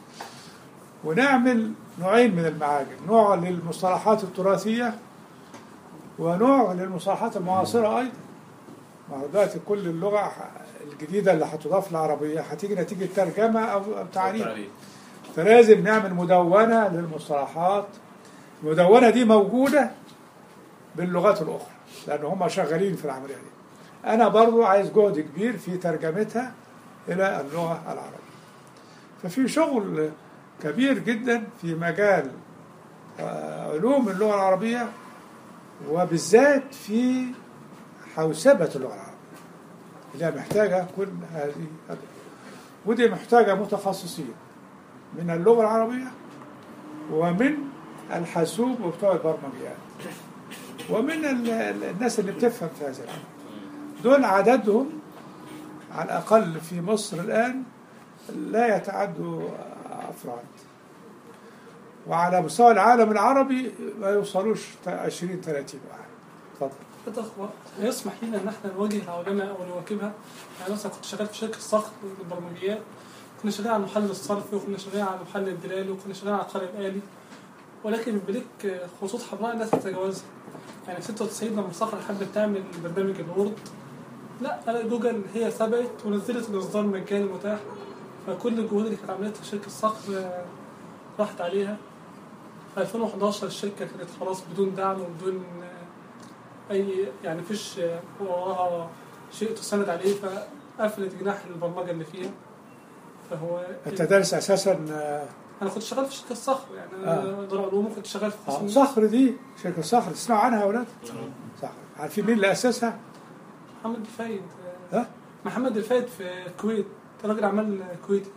ونعمل نوعين من المعاجم نوع للمصطلحات التراثية ونوع للمصطلحات المعاصرة أيضا ما هو دلوقتي كل اللغة الجديدة اللي هتضاف للعربية هتيجي نتيجة ترجمة أو أو تعريف فلازم نعمل مدونة للمصطلحات المدونة دي موجودة باللغات الأخرى لأن هم شغالين في العملية دي أنا برضو عايز جهد كبير في ترجمتها إلى اللغة العربية ففي شغل كبير جدا في مجال آه، علوم اللغة العربية وبالذات في حوسبة اللغة العربية اللي هي محتاجة كل هذه الأدوات. ودي محتاجة متخصصين من اللغة العربية ومن الحاسوب وبتوع البرمجيات ومن ال- ال- الناس اللي بتفهم في هذا العالم دول عددهم على الأقل في مصر الآن لا يتعدوا أفراد وعلى مستوى العالم العربي ما يوصلوش 20 30 واحد اتفضل الأخوة يسمح لنا إن احنا نواجه العولمة أو نواكبها يعني مثلا كنت شغال في شركة صخر للبرمجيات كنا شغالين على محل الصرف وكنا شغالين على محل الدلال وكنا شغالين على القارئ الآلي ولكن بليك خطوط حمراء الناس تتجاوزها يعني في 96 لما صخر حبت تعمل برنامج الوورد لا أنا جوجل هي سبقت ونزلت الإصدار المجاني المتاح فكل الجهود اللي كانت عملتها شركة صخر آه، راحت عليها في 2011 الشركة كانت خلاص بدون دعم وبدون آه، اي يعني مفيش وراها شيء تسند عليه قفلت جناح البرمجه اللي فيها فهو انت دارس اساسا آه، انا كنت شغال في شركه صخر يعني آه. انا دار علوم كنت شغال في آه، قسم صخر دي شركه صخر تسمعوا عنها يا اولاد؟ صخر عارفين مين اللي اسسها؟ محمد الفايد ها؟ محمد الفايد في الكويت راجل اعمال كويتي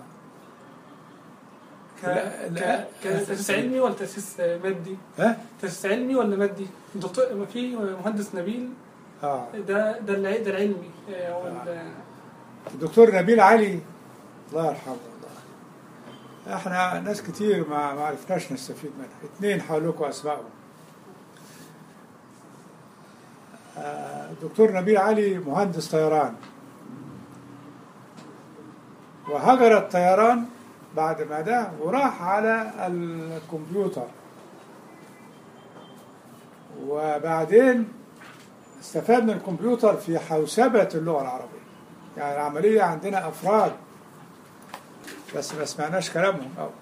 ك لا- لا. ك كتأسيس علمي ولا تأسيس مادي؟ ها؟ تأسيس علمي ولا مادي؟ دكتور ما في مهندس نبيل اه ده ده الع- ده العلمي آه، او ال- الدكتور نبيل علي الله يرحمه الله احنا ناس كتير ما ما عرفناش نستفيد منها اثنين حولكم اسمائهم آه، الدكتور نبيل علي مهندس طيران وهجر الطيران بعد ما ده وراح على الكمبيوتر وبعدين استفاد من الكمبيوتر في حوسبة اللغة العربية يعني العملية عندنا أفراد بس ما سمعناش كلامهم أو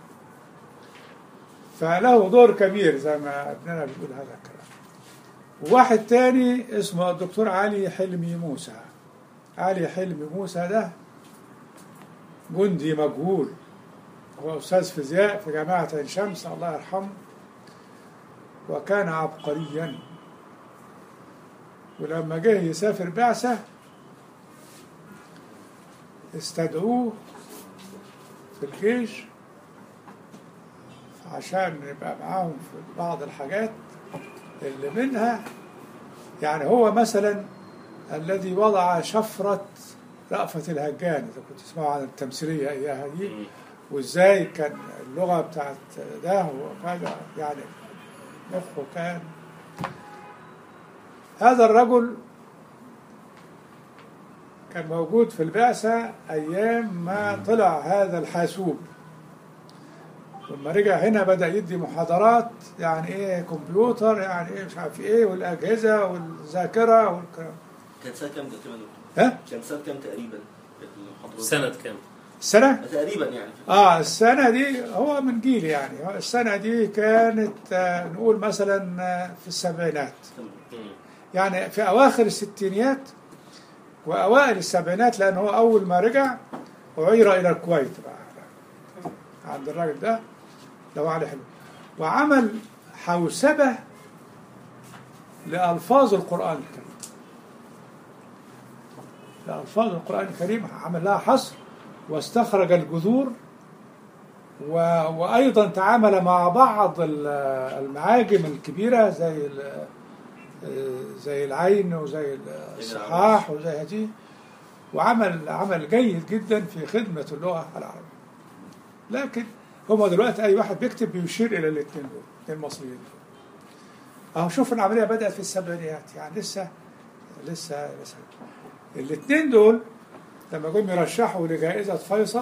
فله دور كبير زي ما ابننا بيقول هذا الكلام وواحد تاني اسمه الدكتور علي حلمي موسى علي حلمي موسى ده جندي مجهول هو أستاذ فيزياء في جامعة عين شمس الله يرحمه وكان عبقريا ولما جه يسافر بعثة استدعوه في الجيش عشان يبقى معاهم في بعض الحاجات اللي منها يعني هو مثلا الذي وضع شفرة رأفت الهجان إذا كنت تسمعوا عن التمثيلية إياها دي مم. وإزاي كان اللغة بتاعت ده وكذا يعني مخه كان هذا الرجل كان موجود في البعثة أيام ما طلع هذا الحاسوب لما رجع هنا بدأ يدي محاضرات يعني إيه كمبيوتر يعني إيه مش عارف إيه والأجهزة والذاكرة والكلام كان سنة كام تقريبا ها كان سنة كام تقريبا المحاضرات؟ سنة كام؟ السنة؟ تقريبا يعني اه السنة دي هو من جيل يعني هو السنة دي كانت آه، نقول مثلا آه، في السبعينات تمام. مم. يعني في أواخر الستينيات وأوائل السبعينات لأن هو أول ما رجع وعير إلى الكويت بقى عند الراجل ده لو علي حلو وعمل حوسبة لألفاظ القرآن الكريم لألفاظ القرآن الكريم عمل لها حصر واستخرج الجذور و... وأيضا تعامل مع بعض ال- المعاجم الكبيرة زي ال... زي العين وزي الصحاح وزي هذه وعمل عمل جيد جدا في خدمة اللغة العربية لكن هما دلوقتي أي واحد بيكتب بيشير إلى الاثنين دول الاثنين المصريين دول أهو شوف العملية بدأت في السبعينيات يعني لسه لسه لسه الاثنين دول لما جم يرشحوا لجائزة فيصل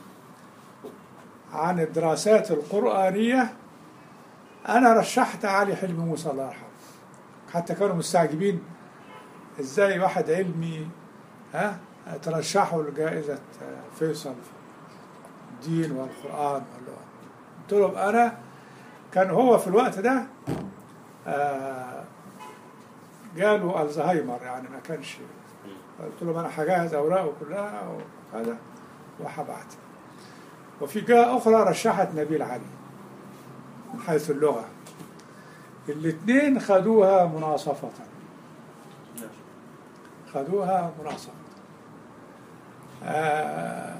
عن الدراسات القرآنية أنا رشحت علي حلمي موسى الله يرحمه حتى كانوا مستعجبين ازاي واحد علمي ها ترشحوا لجائزة فيصل في الدين والقرآن واللغة قلت لهم أنا كان هو في الوقت ده آه، جاله الزهايمر يعني ما كانش قلت لهم أنا هجهز أوراقه كلها وكذا وهبعت وفي جهة أخرى رشحت نبيل علي من حيث اللغة الاثنين خدوها مناصفة خدوها مناصفة آه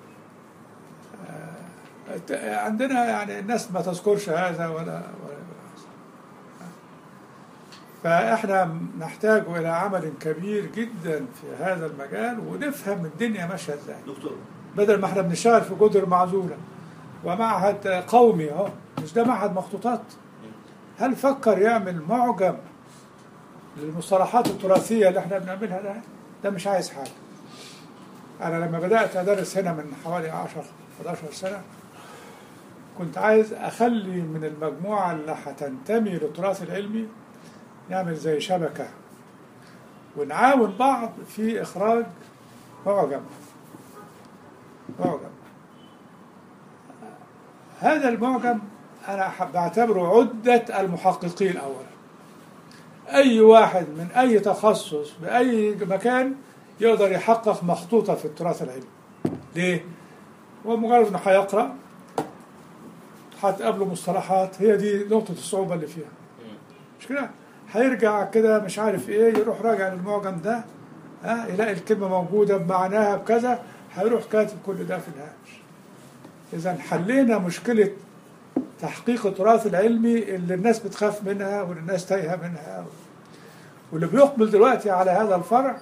آه عندنا يعني الناس ما تذكرش هذا ولا ولا فاحنا نحتاج الى عمل كبير جدا في هذا المجال ونفهم الدنيا ماشيه ازاي دكتور بدل ما احنا بنشتغل في جدر معزوله ومعهد قومي اهو مش ده معهد مخطوطات هل فكر يعمل معجم للمصطلحات التراثيه اللي احنا بنعملها ده ده مش عايز حاجه انا لما بدات ادرس هنا من حوالي 10 11 سنه كنت عايز اخلي من المجموعه اللي هتنتمي للتراث العلمي نعمل زي شبكه ونعاون بعض في اخراج معجم معجم هذا المعجم أنا ح- بعتبره عدة المحققين أولا أي واحد من أي تخصص بأي مكان يقدر يحقق مخطوطة في التراث العلمي ليه؟ هو مجرد انه هيقرأ هتقابله مصطلحات هي دي نقطة الصعوبة اللي فيها مش كده؟ هيرجع كده مش عارف ايه يروح راجع للمعجم ده ها يلاقي الكلمة موجودة بمعناها بكذا هيروح كاتب كل ده في الهامش إذا حلينا مشكلة تحقيق التراث العلمي اللي الناس بتخاف منها واللي الناس تايهة منها واللي بيقبل دلوقتي على هذا الفرع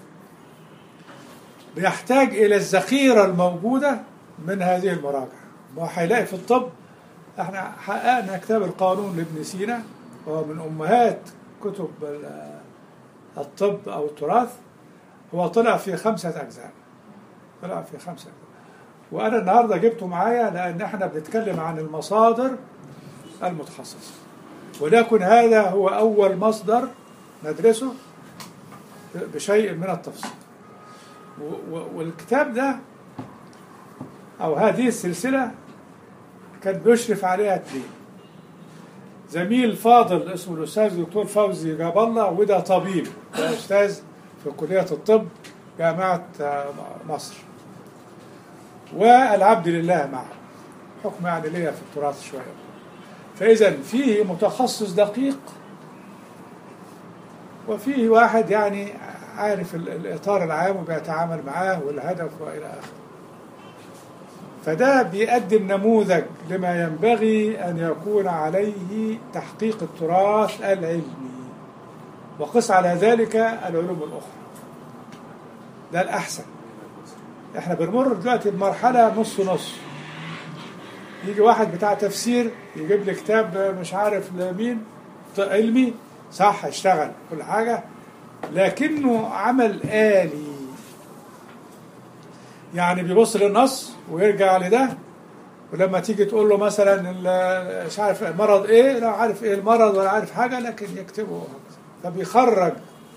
بيحتاج إلى الذخيرة الموجودة من هذه المراجع وهيلاقي في الطب احنا حققنا كتاب القانون لابن سينا وهو من أمهات كتب ال- الطب أو التراث هو طلع في خمسة أجزاء طلع في خمسة أجزاء وأنا النهاردة جبته معايا لأن احنا بنتكلم عن المصادر المتخصصة وليكن هذا هو أول مصدر ندرسه بشيء من التفصيل و- و- والكتاب ده أو هذه السلسلة كان بيشرف عليها اثنين زميل فاضل اسمه الأستاذ الدكتور فوزي جاب الله وده طبيب ده أستاذ في كلية الطب جامعة آه، مصر والعبد لله معه حكم يعني ليا في التراث شوية فإذا فيه متخصص دقيق وفيه واحد يعني عارف ال- الإطار العام وبيتعامل معاه والهدف وإلى آخره فده بيقدم نموذج لما ينبغي أن يكون عليه تحقيق التراث العلمي وقس على ذلك العلوم الأخرى ده الأحسن احنا بنمر دلوقتي بمرحلة نص نص يجي واحد بتاع تفسير يجيب لي كتاب مش عارف لمين علمي صح اشتغل كل حاجة لكنه عمل آلي يعني بيبص للنص ويرجع لده ولما تيجي تقول له مثلا ال- مش عارف مرض ايه لا عارف ايه المرض ولا عارف حاجة لكن يكتبه فبيخرج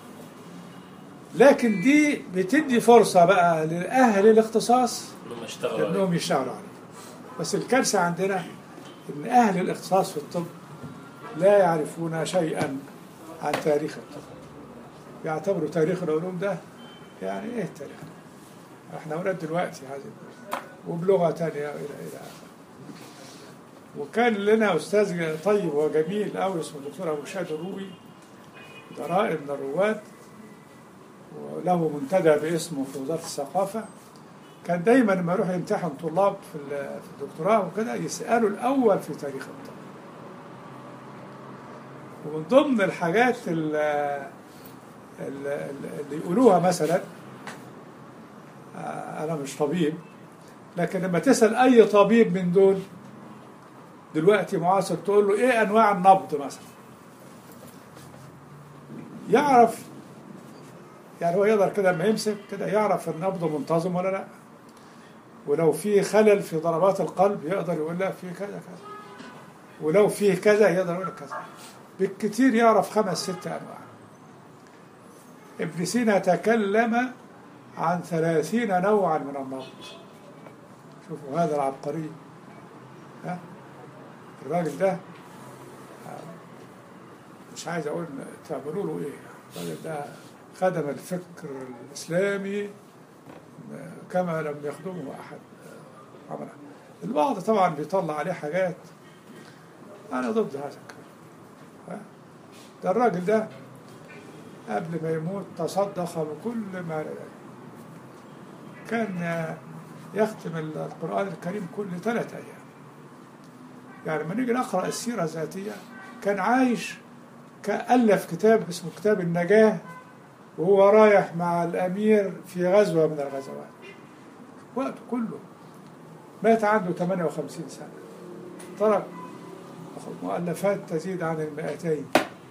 لكن دي بتدي فرصة بقى لأهل الاختصاص انهم يشتغلوا عليه. انهم يشتغلوا عليه بس الكارثه عندنا ان اهل الاختصاص في الطب لا يعرفون شيئا عن تاريخ الطب يعتبروا تاريخ العلوم ده يعني ايه تاريخ احنا اولاد دلوقتي هذه وبلغه ثانيه الى الى اخره وكان لنا استاذ طيب وجميل قوي اسمه الدكتور ابو شاد الروبي ده رائد من الرواد وله منتدى باسمه في وزاره الثقافه كان دايما لما يروح يمتحن طلاب في ال- في الدكتوراه وكده يسالوا الاول في تاريخ الطب ومن ضمن الحاجات ال- ال- ال- اللي يقولوها مثلا آه، انا مش طبيب لكن لما تسال اي طبيب من دول دلوقتي معاصر تقول له ايه انواع النبض مثلا يعرف يعني هو يقدر كده لما يمسك كده يعرف النبض منتظم ولا لا ولو في خلل في ضربات القلب يقدر يقول لا في كذا كذا ولو فيه كذا يقدر يقول كذا بالكثير يعرف خمس ست انواع ابن سينا تكلم عن ثلاثين نوعا من النبض شوفوا هذا العبقري ها الراجل ده آه، مش عايز اقول تعملوا له ايه الراجل ده خدم الفكر الاسلامي كما لم يخدمه احد عمله البعض طبعا بيطلع عليه حاجات انا ضد هذا الكلام ها؟ ده الراجل ده قبل ما يموت تصدق بكل ما لديه كان يختم القرآن الكريم كل ثلاثة أيام يعني لما نيجي نقرأ السيرة الذاتية كان عايش كألف كتاب اسمه كتاب النجاة وهو رايح مع الأمير في غزوة من الغزوات وقته كله مات عنده 58 سنة ترك مؤلفات تزيد عن المئتين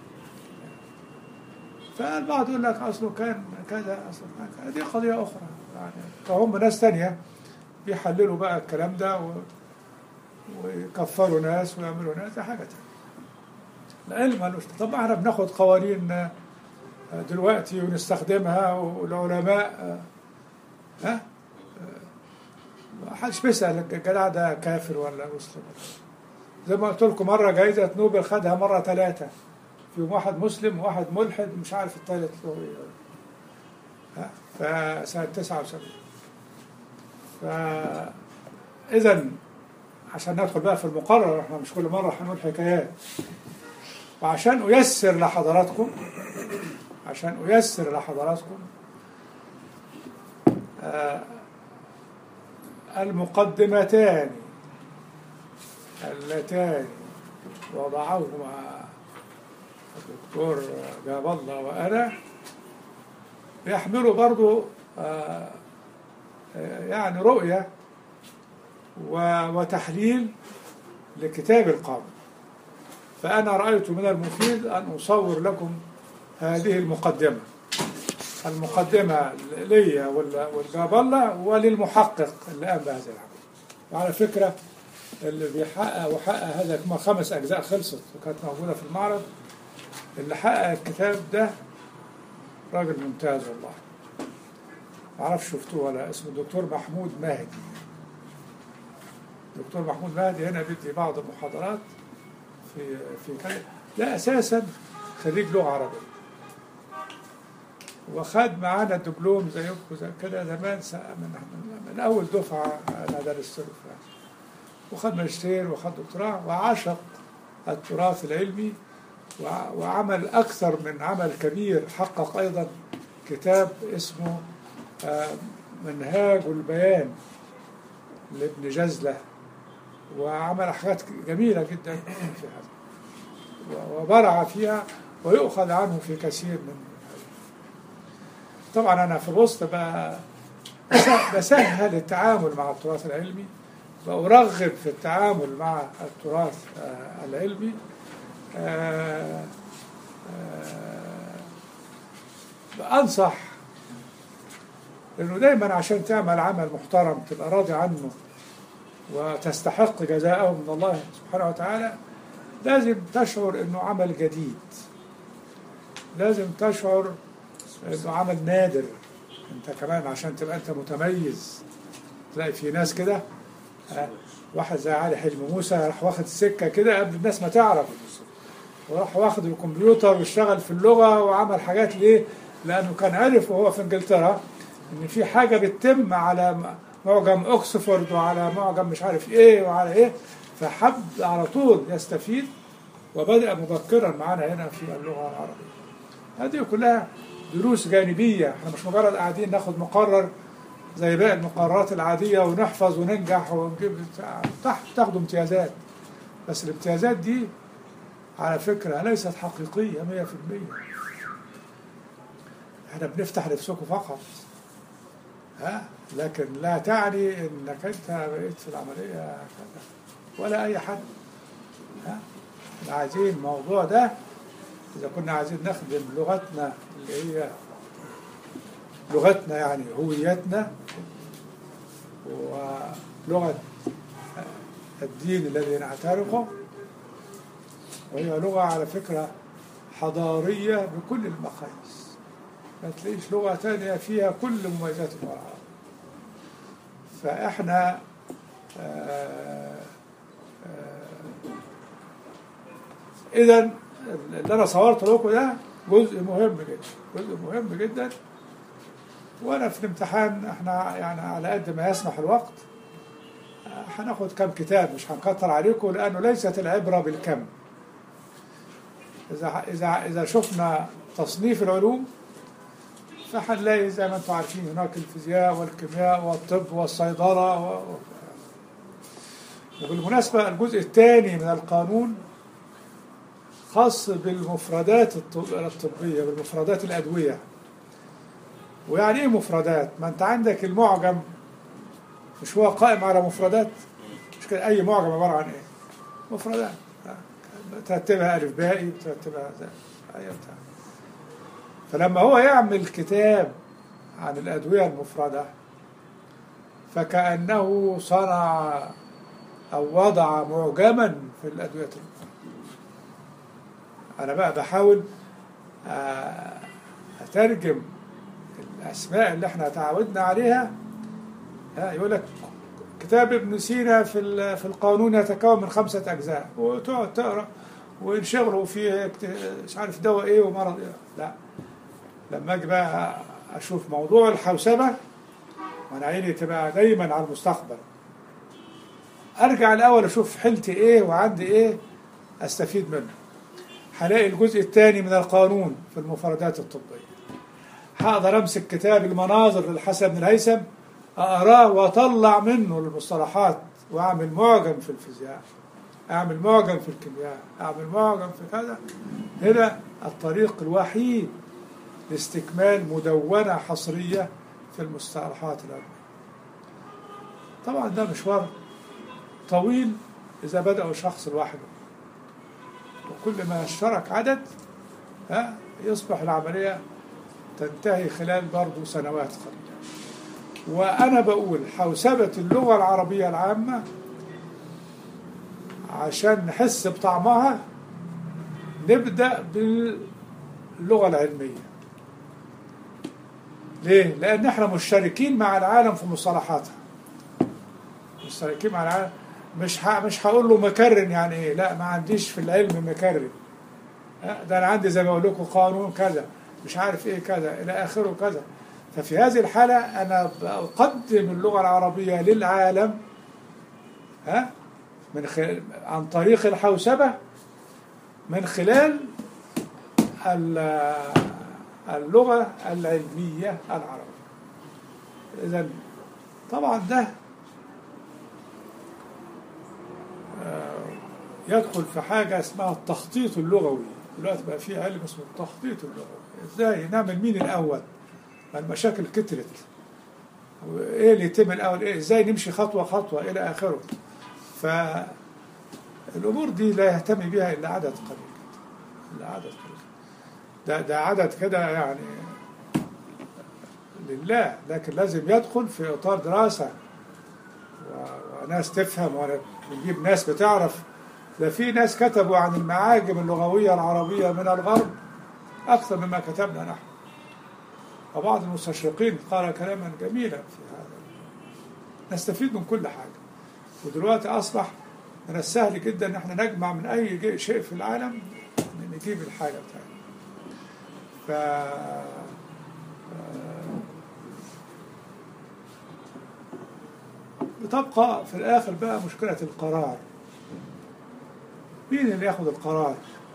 فالبعض يقول لك أصله كان كذا أصله كان كذا دي قضية أخرى يعني فهم ناس تانية بيحللوا بقى الكلام ده و... ويكفروا ناس ويعملوا ناس ده حاجة تانية العلم ملوش طب احنا بناخد قوانين دلوقتي ونستخدمها والعلماء ها ما حدش بيسأل الجدع ده كافر ولا مسلم زي ما قلت لكم مرة جايزة نوبل خدها مرة ثلاثة في واحد مسلم وواحد ملحد مش عارف الثالث له ايه ها، فسنة 79 فإذا عشان ندخل بقى في المقرر احنا مش كل مرة هنقول حكايات وعشان أيسر لحضراتكم عشان أيسر لحضراتكم آه، المقدمتان اللتان وضعهما الدكتور جاب الله وأنا بيحملوا برضو آه، آه، يعني رؤية و- وتحليل لكتاب القانون فأنا رأيت من المفيد أن أصور لكم هذه المقدمة المقدمة لي وال- والجابلة وللمحقق اللي قام بهذه العملية وعلى فكرة اللي بيحقق وحقق هذا هم خمس أجزاء خلصت وكانت موجودة في المعرض اللي حقق الكتاب ده راجل ممتاز والله معرفش شفتوه ولا اسمه الدكتور محمود مهدي دكتور محمود مهدي هنا بيدي بعض المحاضرات في في كذا ده اساسا خريج لغه عربيه وخد معانا دبلوم زيكم زي كده زمان س- من, من, من اول دفعه انا درست له فيها. وخد ماجستير وخد دكتوراه وعشق التراث العلمي وع- وعمل اكثر من عمل كبير حقق ايضا كتاب اسمه آه، منهاج البيان لابن جزله وعمل حاجات جميلة جدا في هذا و- وبرع فيها ويؤخذ عنه في كثير من طبعا أنا في الوسط بقى بس- بسهل التعامل مع التراث العلمي وأرغب في التعامل مع التراث آه، العلمي آه، آه، أنصح إنه دايما عشان تعمل عمل محترم تبقى راضي عنه وتستحق جزاءه من الله سبحانه وتعالى لازم تشعر انه عمل جديد لازم تشعر انه عمل نادر انت كمان عشان تبقى انت متميز تلاقي في ناس كده آه، واحد زي علي حلمي موسى راح واخد السكه كده قبل الناس ما تعرف وراح واخد الكمبيوتر واشتغل في اللغه وعمل حاجات ليه؟ لانه كان عرف وهو في انجلترا ان في حاجه بتتم على م- معجم اوكسفورد وعلى معجم مش عارف ايه وعلى ايه فحب على طول يستفيد وبدأ مبكرا معنا هنا في اللغه العربيه. هذه كلها دروس جانبيه احنا مش مجرد قاعدين ناخد مقرر زي باقي المقررات العاديه ونحفظ وننجح ونجيب بتاع- تحت تاخدوا امتيازات بس الامتيازات دي على فكره ليست حقيقيه 100% احنا بنفتح نفسكم فقط ها لكن لا تعني انك انت بقيت في العمليه كذا ولا اي حد ها احنا عايزين الموضوع ده اذا كنا عايزين نخدم لغتنا اللي هي لغتنا يعني هويتنا ولغه الدين الذي نعترفه وهي لغه على فكره حضاريه بكل المقاييس ما تلاقيش لغه تانية فيها كل مميزات اللغه العربيه فاحنا آه، اذا اللي انا صورت لكم ده جزء مهم جدا جزء مهم جدا وانا في الامتحان احنا يعني على قد ما يسمح الوقت آه، هناخد كم كتاب مش هنكتر عليكم لانه ليست العبره بالكم اذا اذا اذا شفنا تصنيف العلوم فهنلاقي زي ما انتم عارفين هناك الفيزياء والكيمياء والطب والصيدله و... و- وبالمناسبه الجزء الثاني من القانون خاص بالمفردات الطب- الطبيه بالمفردات الادويه ويعني ايه مفردات؟ ما انت عندك المعجم مش هو قائم على مفردات مش كده اي معجم عباره عن ايه؟ مفردات آه. ترتبها الف بائي ترتبها زي ايوه بتاع. فلما هو يعمل كتاب عن الادويه المفرده فكانه صنع او وضع معجما في الادويه المفرده انا بقى بحاول آه، اترجم الاسماء اللي احنا تعودنا عليها ها، يقول لك كتاب ابن سينا في ال- في القانون يتكون من خمسه اجزاء وتقعد تقرا وينشغلوا في اكت- مش عارف دواء ايه ومرض ايه لا لما اجي بقى اشوف موضوع الحوسبه وانا عيني تبقى دايما على المستقبل ارجع الاول اشوف حيلتي ايه وعندي ايه استفيد منه هلاقي الجزء الثاني من القانون في المفردات الطبيه هقدر امسك كتاب المناظر للحسن بن الهيثم اقراه واطلع منه المصطلحات واعمل معجم في الفيزياء اعمل معجم في الكيمياء اعمل معجم في كذا هنا الطريق الوحيد لاستكمال مدونة حصرية في المصطلحات العلمية طبعا ده مشوار طويل إذا بدأوا شخص لوحده وكل ما اشترك عدد ها يصبح العملية تنتهي خلال برضه سنوات قليلة وأنا بقول حوسبة اللغة العربية العامة عشان نحس بطعمها نبدأ باللغة العلمية ليه؟ لأن احنا مشتركين مع العالم في مصطلحاتها مشتركين مع العالم مش ه... مش هقول له مكرن يعني ايه لا ما عنديش في العلم مكرن ها، ده انا عندي زي ما اقول لكم قانون كذا مش عارف ايه كذا الى اخره كذا ففي هذه الحالة أنا بقدم اللغة العربية للعالم ها من خلال عن طريق الحوسبة من خلال ال- اللغة العلمية العربية إذا طبعا ده آه، يدخل في حاجة اسمها التخطيط اللغوي دلوقتي بقى في علم اسمه التخطيط اللغوي ازاي نعمل مين الأول ما المشاكل كترت وايه اللي يتم الأول ايه ازاي نمشي خطوة خطوة إلى آخره فالأمور دي لا يهتم بها إلا عدد قليل إلا عدد قليل ده ده عدد كده يعني لله لكن لازم يدخل في إطار دراسة و- وناس تفهم ونجيب ناس بتعرف ده في ناس كتبوا عن المعاجم اللغوية العربية من الغرب أكثر مما كتبنا نحن وبعض المستشرقين قال كلاما جميلا في هذا نستفيد من كل حاجة ودلوقتي أصبح من السهل جدا ان احنا نجمع من اي جي- شيء في العالم نجيب الحاجه بتاعتنا ف بتبقى في الاخر بقى مشكله القرار مين اللي ياخد القرار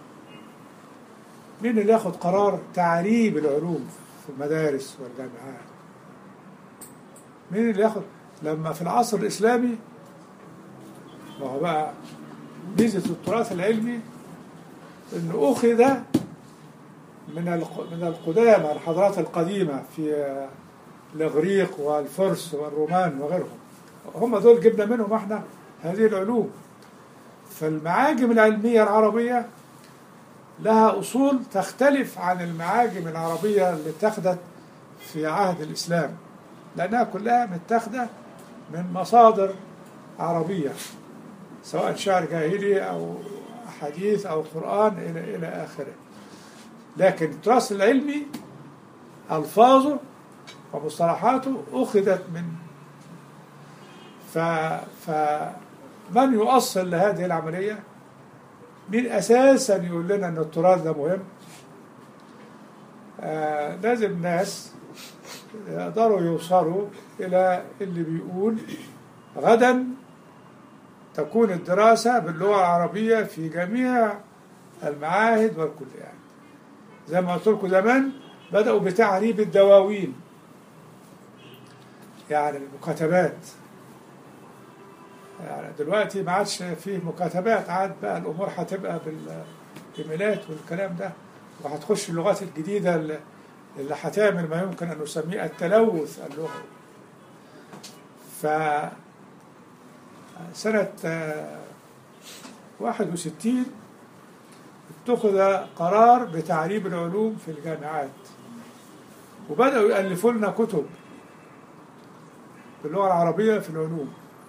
مين اللي ياخد قرار تعريب العلوم في المدارس والجامعات مين اللي ياخد لما في العصر الاسلامي ما هو بقى ميزة التراث العلمي انه اخذ من الق- من القدامى الحضارات القديمة في الاغريق والفرس والرومان وغيرهم هم دول جبنا منهم احنا هذه العلوم فالمعاجم العلمية العربية لها أصول تختلف عن المعاجم العربية اللي اتخذت في عهد الإسلام لأنها كلها متاخدة من مصادر عربية سواء شعر جاهلي أو حديث أو قرآن إلى إلى آخره لكن التراث العلمي ألفاظه ومصطلحاته أخذت من ف فمن يؤصل لهذه العملية مين أساسا يقول لنا أن التراث ده مهم آه لازم ناس يقدروا يوصلوا إلى اللي بيقول غدا تكون الدراسة باللغة العربية في جميع المعاهد والكليات زي ما قلت لكم زمان بدأوا بتعريب الدواوين يعني المكاتبات يعني دلوقتي ما عادش فيه مكاتبات عاد بقى الأمور هتبقى بالإيميلات والكلام ده وهتخش اللغات الجديدة اللي اللي هتعمل ما يمكن أن نسميه التلوث اللغوي ف سنة آه، 61 اتخذ قرار بتعريب العلوم في الجامعات وبدأوا يألفوا لنا كتب باللغة العربية في العلوم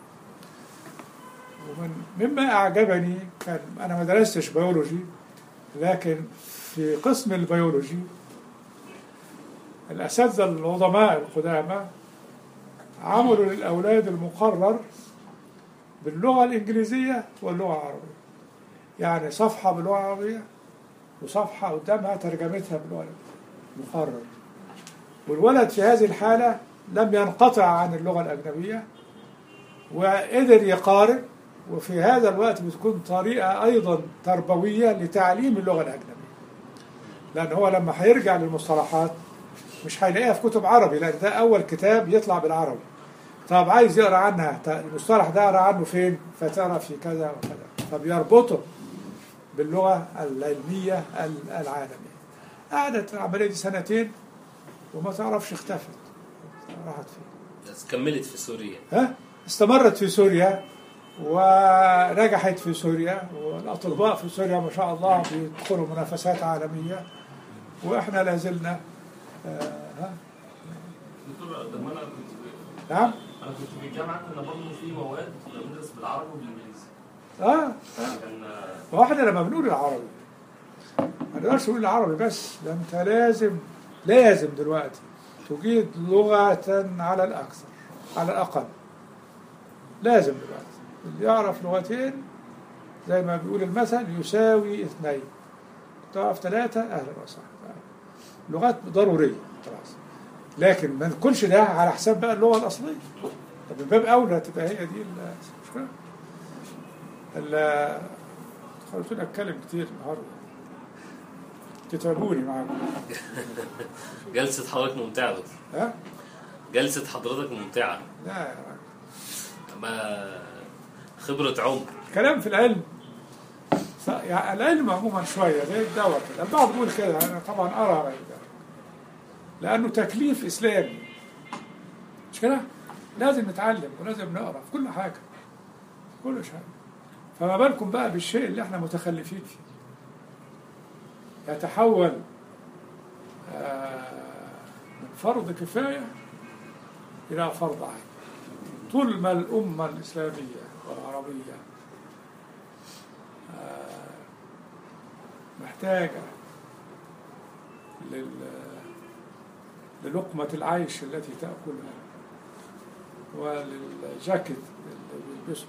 ومن مما أعجبني كان أنا ما درستش بيولوجي لكن في قسم البيولوجي الأساتذة العظماء القدامى عملوا للأولاد المقرر باللغة الإنجليزية واللغة العربية يعني صفحة باللغة العربية وصفحة قدامها ترجمتها باللغة المقرر والولد في هذه الحالة لم ينقطع عن اللغة الأجنبية وقدر يقارن وفي هذا الوقت بتكون طريقة أيضا تربوية لتعليم اللغة الأجنبية لأن هو لما هيرجع للمصطلحات مش هيلاقيها في كتب عربي لأن ده أول كتاب يطلع بالعربي طب عايز يقرأ عنها ت- المصطلح ده أقرأ عنه فين فترى في كذا وكذا فبيربطه باللغة العلمية ال- العالمية قعدت العملية دي سنتين وما تعرفش اختفت راحت فين بس كملت في سوريا ها استمرت في سوريا ونجحت في سوريا والاطباء في سوريا ما شاء الله بيدخلوا منافسات عالميه واحنا لا زلنا آه ها دكتور طب ما انا كنت نعم انا كنت في الجامعه كنا برضه في مواد كنا بندرس بالعربي وبالانجليزي اه كان ما هو احنا لما بنقول العربي ما نقدرش نقول العربي بس ده انت لازم لازم دلوقتي تجيد لغة على الأكثر على الأقل لازم دلوقتي اللي يعرف لغتين زي ما بيقول المثل يساوي اثنين تعرف ثلاثة أهلا وسهلا لغات ضرورية خلاص لكن ما نكونش ده على حساب بقى اللغة الأصلية طب من باب أولى تبقى هي دي المشكلة ال- خلتوني أتكلم كتير النهاردة تتعبوني معاكم جلسة حضرتك ممتعة دكتور. ها؟ جلسة حضرتك ممتعة لا يا راجل. ما خبرة عمر كلام في العلم ف- يعني العلم عموما شويه زي الدواء كده البعض بيقول كده انا طبعا ارى غير ذلك لانه تكليف اسلامي مش كده؟ لازم نتعلم ولازم نقرا في كل حاجه في كل شيء فما بالكم بقى بالشيء اللي احنا متخلفين فيه يتحول آه، من فرض كفايه الى فرض عين طول ما الامه الاسلاميه والعربيه آه، محتاجة لل للقمة العيش التي تأكلها وللجاكيت اللي بيلبسه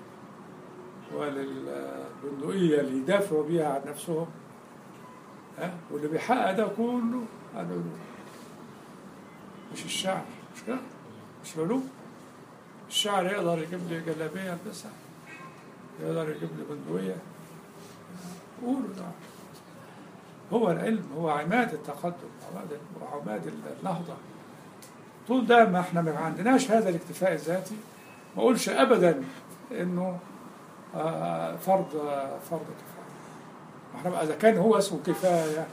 وللبندقية اللي يدافعوا بيها عن نفسهم ها واللي بيحقق ده كله العلوم مش الشعر مش كده؟ مش العلوم الشعر يقدر يجيب لي جلابية البسها يقدر يجيب لي بندقية قولوا ده هو العلم هو عماد التقدم عماد وعماد النهضة طول ده ما احنا ما عندناش هذا الاكتفاء الذاتي ما اقولش ابدا انه آه، فرض فرض كفايه ما احنا بقى اذا كان هو اسمه كفايه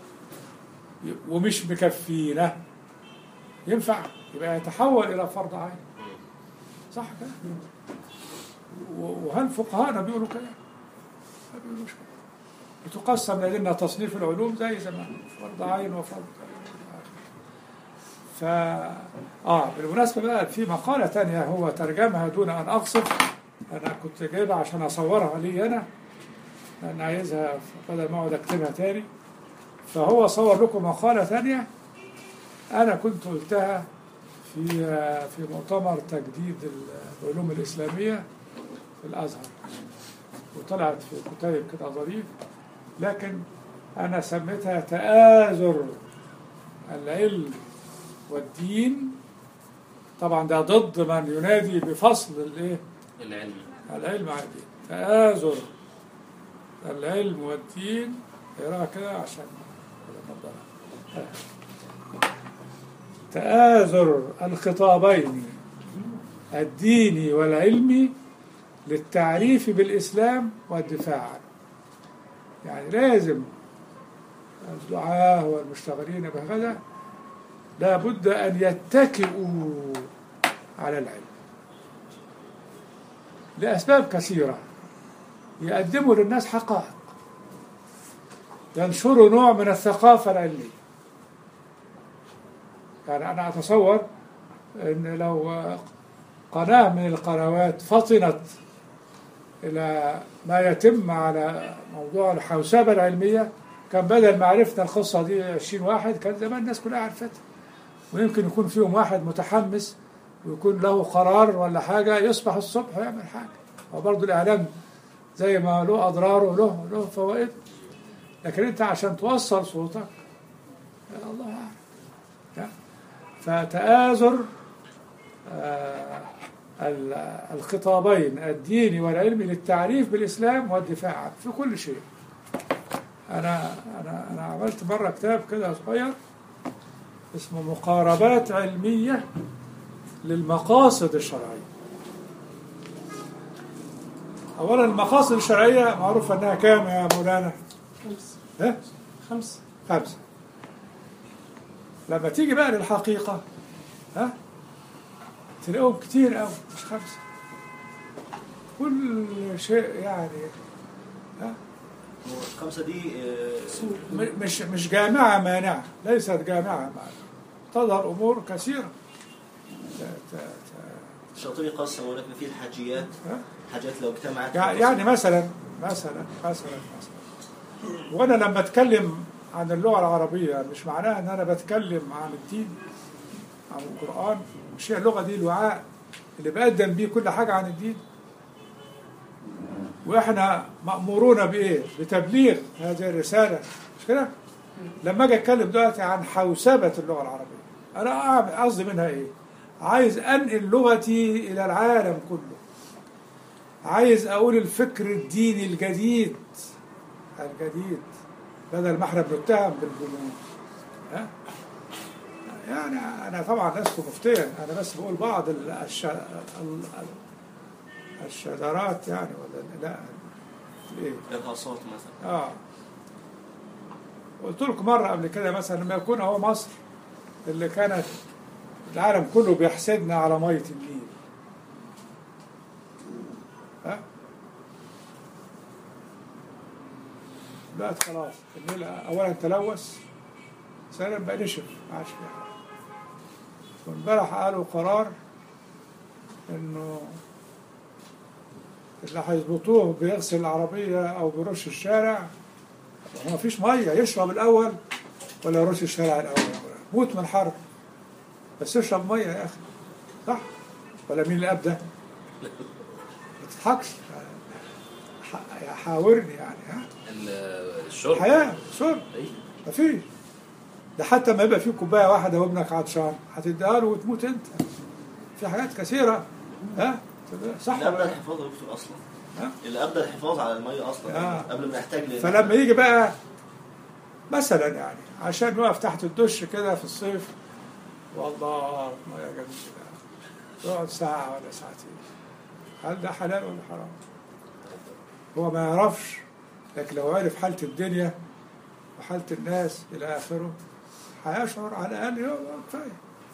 ومش مكفينا ينفع يبقى يتحول الى فرض عين صح كده و- وهل فقهاءنا بيقولوا كده؟ ما بيقولوش كده بتقسم لدينا تصنيف العلوم زي زمان فرض عين وفرض ف اه بالمناسبه بقى في مقاله تانية هو ترجمها دون ان اقصد انا كنت جايبها عشان اصورها لي انا لان عايزها بدل ما اقعد اكتبها تاني فهو صور لكم مقاله تانية انا كنت قلتها في في مؤتمر تجديد العلوم الاسلاميه في الازهر وطلعت في كتيب كده ظريف لكن انا سميتها تآزر العلم والدين طبعا ده ضد من ينادي بفصل الايه العلم العلم عن الدين تآزر العلم والدين اقراها كده عشان النضارة. تآزر الخطابين الديني والعلمي للتعريف بالإسلام والدفاع عنه يعني لازم الدعاة والمشتغلين بهذا لابد أن يتكئوا على العلم لأسباب كثيرة يقدموا للناس حقائق ينشروا نوع من الثقافة العلمية يعني أنا أتصور أن لو قناة من القنوات فطنت إلى ما يتم على موضوع الحوسبة العلمية كان بدل ما عرفنا القصة دي 20 واحد كان زمان الناس كلها عرفتها ويمكن يكون فيهم واحد متحمس ويكون له قرار ولا حاجة يصبح الصبح ويعمل حاجة وبرضه الإعلام زي ما له أضراره له له فوائد لكن أنت عشان توصل صوتك يا الله أعلم فتآزر آه، ال- الخطابين الديني والعلمي للتعريف بالإسلام والدفاع عنه في كل شيء أنا أنا أنا عملت مرة كتاب كده صغير اسمه مقاربات علمية للمقاصد الشرعية أولا المقاصد الشرعية معروف أنها كام يا مولانا؟ خمس ها؟ خمس خمسة لما تيجي بقى للحقيقة ها تلاقيهم كتير أوي مش خمسة كل شيء يعني ها الخمسه دي آه، م- مش مش جامعة مانعة ليست جامعة مانعة تظهر أمور كثيرة ت- ت- ت- الشاطبي قسم ولكن في الحاجيات ها؟ حاجات لو اجتمعت يعني يعني مثلا مثلا مثلا مثلا وانا لما اتكلم عن اللغه العربيه مش معناها ان انا بتكلم عن الدين عن القران مش هي اللغه دي الوعاء اللي بقدم بيه كل حاجه عن الدين واحنا مامورون بايه؟ بتبليغ هذه الرساله مش كده؟ لما اجي اتكلم دلوقتي عن حوسبه اللغه العربيه انا أعمل- قصدي منها ايه؟ عايز انقل لغتي الى العالم كله عايز اقول الفكر الديني الجديد الجديد بدل ما احنا بنتهم بالجنون ها يعني انا طبعا لست مفتيا انا بس بقول بعض ال- الش... ال- ال- الشذرات يعني ولا لا ايه الارهاصات مثلا اه قلت لكم مره قبل كده مثلا لما يكون اهو مصر اللي كانت العالم كله بيحسدنا على ميه النيل ها بقت خلاص النيل اولا تلوث ثانيا بقى نشف ما عادش في حاجه وامبارح قالوا قرار انه اللي هيظبطوه بيغسل العربيه او بيرش الشارع هو ما فيش ميه يشرب الاول ولا يرش الشارع الاول موت من الحر بس اشرب ميه يا اخي صح ولا مين اللي ابدا ما تضحكش ح- حاورني يعني ها ال- الشرب حياه شرب أي. ما فيش ده حتى ما يبقى فيه كوبايه واحده وابنك عطشان هتديها له وتموت انت في حاجات كثيره ها صح اللي ابدا ولا لا؟ الحفاظ يا دكتور اصلا ها؟ اللي ابدا الحفاظ على الميه اصلا آه. قبل ما نحتاج ل فلما يجي بقى مثلا يعني عشان يقف تحت الدش كده في الصيف والله ما يا جميل يقعد ساعة ولا ساعتين هل ده حلال ولا حرام؟ هو ما يعرفش لكن لو عرف حالة الدنيا وحالة الناس إلى آخره هيشعر على الأقل يقعد كفاية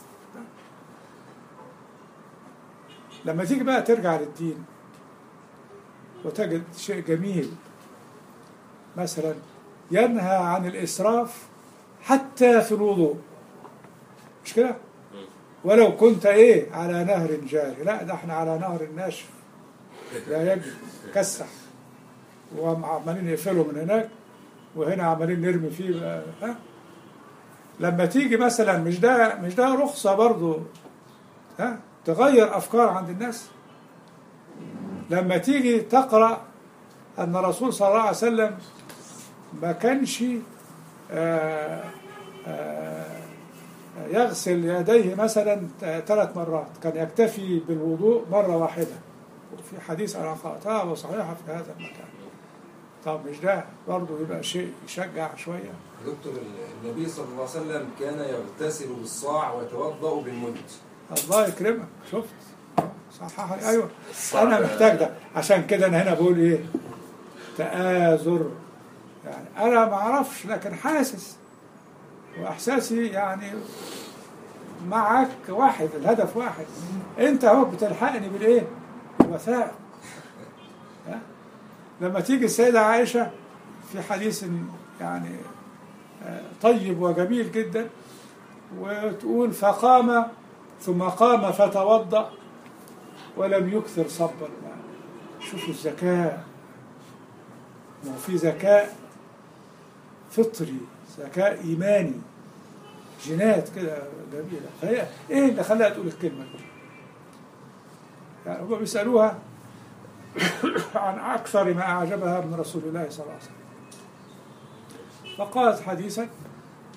لما تيجي بقى ترجع للدين وتجد شيء جميل مثلا ينهى عن الإسراف حتى في الوضوء مش كده؟ ولو كنت إيه على نهر جاري لا ده احنا على نهر ناشف لا يجري كسح وعمالين يقفلوا من هناك وهنا عمالين نرمي فيه بقى، ها لما تيجي مثلا مش ده مش ده رخصة برضو ها تغير أفكار عند الناس لما تيجي تقرأ أن الرسول صلى الله عليه وسلم ما كانش آه، آه، يغسل يديه مثلا ثلاث مرات كان يكتفي بالوضوء مرة واحدة وفي حديث أنا قرأتها وصحيحة في هذا المكان طب مش ده برضه يبقى شيء يشجع شوية دكتور النبي صلى الله عليه وسلم كان يغتسل بالصاع ويتوضا بالمد الله يكرمك شفت صح ايوه الصعب- انا محتاج ده عشان كده انا هنا بقول ايه تآزر يعني انا ما اعرفش لكن حاسس واحساسي يعني معك واحد الهدف واحد انت اهو بتلحقني بالايه الوثائق ها؟ لما تيجي السيدة عائشة في حديث يعني آه، طيب وجميل جدا وتقول فقام ثم قام فتوضأ ولم يكثر صب الماء شوفوا الذكاء ما هو في ذكاء فطري ذكاء إيماني جينات كده جميلة فهي إيه اللي خلاها تقول الكلمة دي؟ يعني هم بيسألوها عن أكثر ما أعجبها من رسول الله صلى الله عليه وسلم فقالت حديثا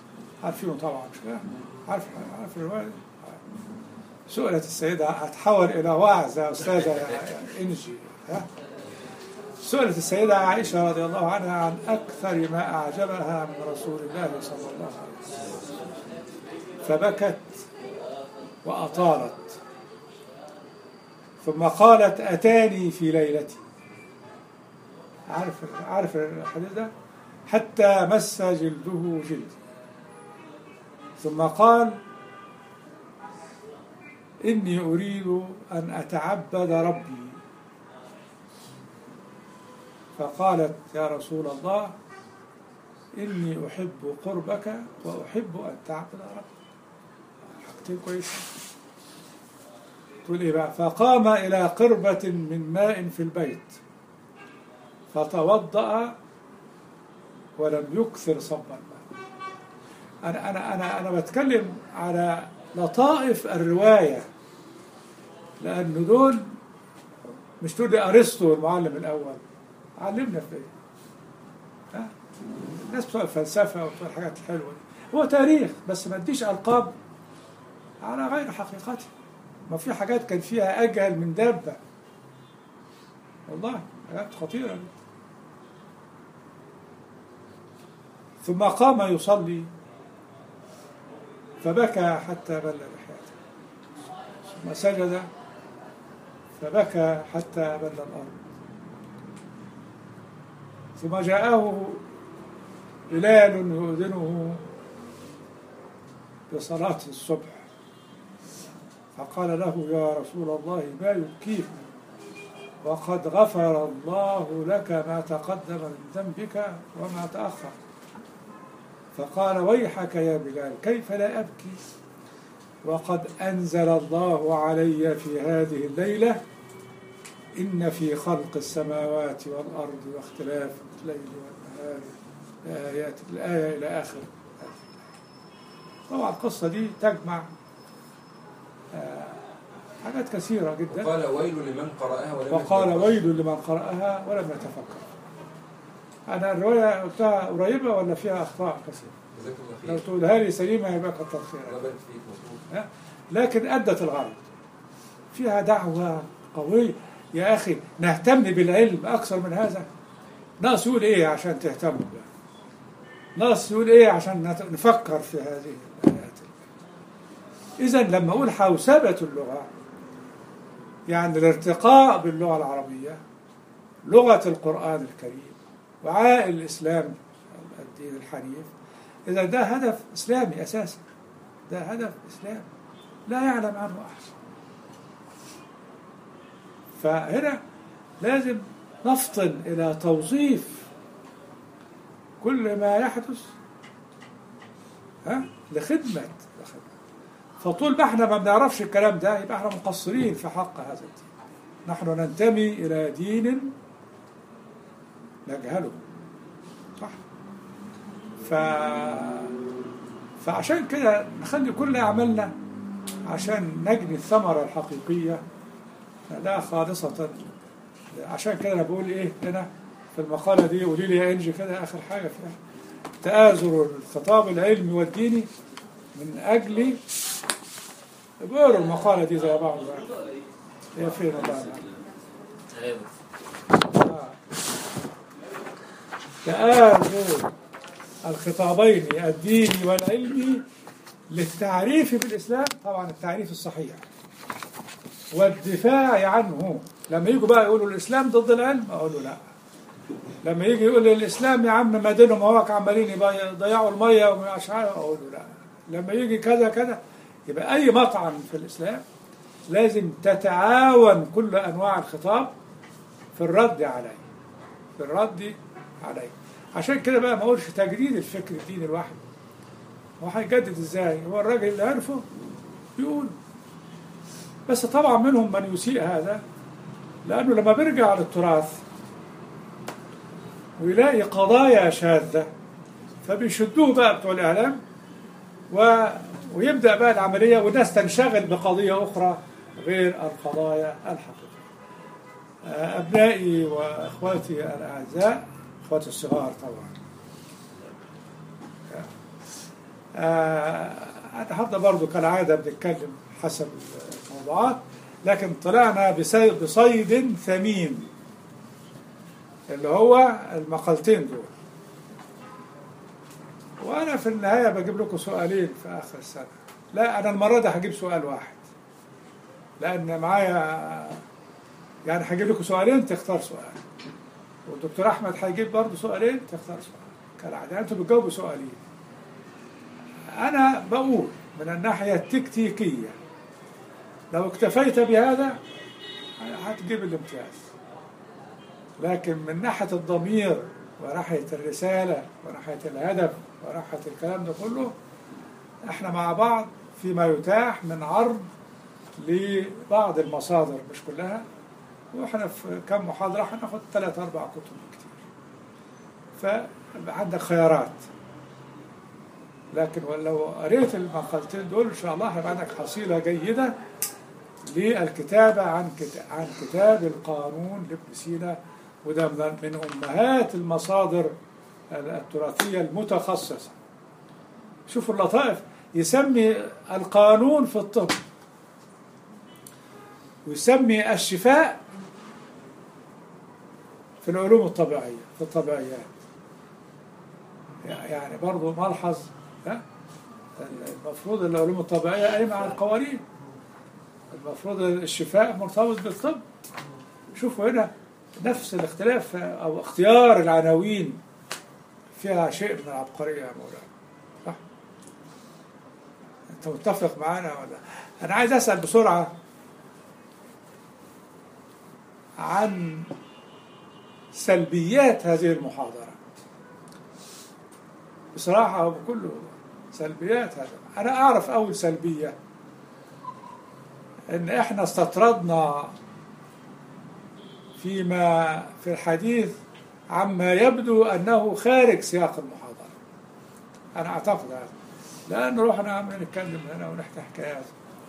عارفينه طبعا مش كده؟ عارف عارف الرواية دي؟ سئلت السيدة هتحول إلى وعظ يا أستاذة إنجي ها؟ سئلت السيدة عائشة رضي الله عنها عن أكثر ما أعجبها من رسول الله صلى الله عليه وسلم فبكت وأطالت ثم قالت أتاني في ليلتي عارف عارف الحديث ده حتى مس جلده جلدي ثم قال إني أريد أن أتعبد ربي فقالت يا رسول الله إني أحب قربك وأحب أن تعبد ربك حاجتين كويسة تقول إيه بقى فقام إلى قربة من ماء في البيت فتوضأ ولم يكثر صب الماء أنا أنا أنا أنا بتكلم على لطائف الرواية لأن دول مش تقول لي أرسطو المعلم الأول علمنا في إيه؟ ها؟ الناس بتوع الفلسفة وبتوع الحاجات الحلوة دي هو تاريخ بس ما اديش ألقاب على غير حقيقته ما في حاجات كان فيها أجهل من دابة والله حاجات خطيرة جدا ثم قام يصلي فبكى حتى بل لحيته ثم سجد فبكى حتى بل الأرض ثم جاءه بلال يؤذنه بصلاة الصبح فقال له يا رسول الله ما يبكيك وقد غفر الله لك ما تقدم من ذنبك وما تأخر فقال ويحك يا بلال كيف لا أبكي وقد أنزل الله علي في هذه الليلة إن في خلق السماوات والأرض واختلاف الليل والنهار لآيات الآية إلى آخر طبعا القصة دي تجمع آه، حاجات كثيرة جدا وقال ويل لمن قرأها ولم وقال يتدبر. ويل لمن قرأها ولم يتفكر أنا الرواية قلتها قريبة ولا فيها أخطاء كثيرة جزاك لو الله خير تقولها لي سليمة يبقى كتر الله خيرك يبارك فيك مظبوط ها؟ لكن أدت الغرض فيها دعوة قوية يا أخي نهتم بالعلم أكثر من هذا ناقص يقول إيه عشان تهتموا بها ناقص يقول إيه عشان نت- نفكر في هذه الآيات إذا لما أقول حوسبة اللغة يعني الارتقاء باللغة العربية لغة القرآن الكريم وعاء الإسلام الدين الحنيف إذا ده هدف إسلامي أساسا ده هدف إسلامي لا يعلم عنه أحد فهنا لازم نفطن إلى توظيف كل ما يحدث ها لخدمة لخدمة فطول ما احنا ما بنعرفش الكلام ده يبقى احنا مقصرين في حق هذا الدين نحن ننتمي إلى دين نجهله صح ف... فعشان كده نخلي كل أعمالنا عشان نجني الثمرة الحقيقية لا خالصة عشان كده أنا بقول إيه هنا في المقالة دي قولي لي يا إنجي كده آخر حاجة فيها تآزر الخطاب العلمي والديني من أجل بقروا المقالة دي زي بعض بقى. هي فين الله أعلم. أيوة. آه. تآزر الخطابين الديني والعلمي للتعريف بالإسلام طبعا التعريف الصحيح والدفاع عنه لما يجوا بقى يقولوا الإسلام ضد العلم أقول له لا لما يجي يقول لي الإسلام يا عم مدينهم مواقع عمالين يبي- يضيعوا المية ومش عارف أقول له لا لما يجي كذا كذا يبقى أي مطعم في الإسلام لازم تتعاون كل أنواع الخطاب في الرد عليه في الرد عليه عشان كده بقى ما اقولش تجديد الفكر الديني الواحد هو هيجدد ازاي هو الراجل اللي عرفه بيقول بس طبعا منهم من يسيء هذا لانه لما بيرجع للتراث ويلاقي قضايا شاذة فبيشدوه بقى بتوع الإعلام و... ويبدأ بقى العملية والناس تنشغل بقضية أخرى غير القضايا الحقيقية أبنائي وأخواتي الأعزاء أخواتي الصغار طبعا آه، النهارده برضو كالعادة بنتكلم حسب الموضوعات لكن طلعنا بسي- بصيد ثمين اللي هو المقالتين دول وأنا في النهاية بجيب لكم سؤالين في آخر السنة لا أنا المرة دي هجيب سؤال واحد لأن معايا يعني هجيب لكم سؤالين تختار سؤال والدكتور أحمد هيجيب برضه سؤالين تختار سؤال كالعادة أنتوا بتجاوبوا سؤالين أنا بقول من الناحية التكتيكية لو اكتفيت بهذا هتجيب الامتياز لكن من ناحية الضمير وناحية الرسالة وناحية الهدف وناحية الكلام ده كله احنا مع بعض فيما يتاح من عرض لبعض المصادر مش كلها واحنا في كم محاضرة هناخد ثلاث أربع كتب كتير فعندك خيارات لكن لو قريت المقالتين دول ان شاء الله هيبقى عندك حصيله جيده للكتابه عن كت- عن كتاب القانون لابن سينا وده من من امهات المصادر التراثيه المتخصصه. شوفوا اللطائف يسمي القانون في الطب ويسمي الشفاء في العلوم الطبيعيه في الطبيعيات. يعني برضه ملحظ ها؟ المفروض العلوم الطبيعية قايمة على القوانين المفروض الشفاء مرتبط بالطب شوفوا هنا نفس الاختلاف أو اختيار العناوين فيها شيء من العبقرية يا مولانا صح؟ أنت متفق معانا ولا أنا عايز أسأل بسرعة عن سلبيات هذه المحاضرة بصراحة وبكل سلبيات هذا أنا أعرف أول سلبية إن إحنا استطردنا فيما في الحديث عما يبدو أنه خارج سياق المحاضرة أنا أعتقد هذا لأن رحنا عم نتكلم هنا ونحكي حكايات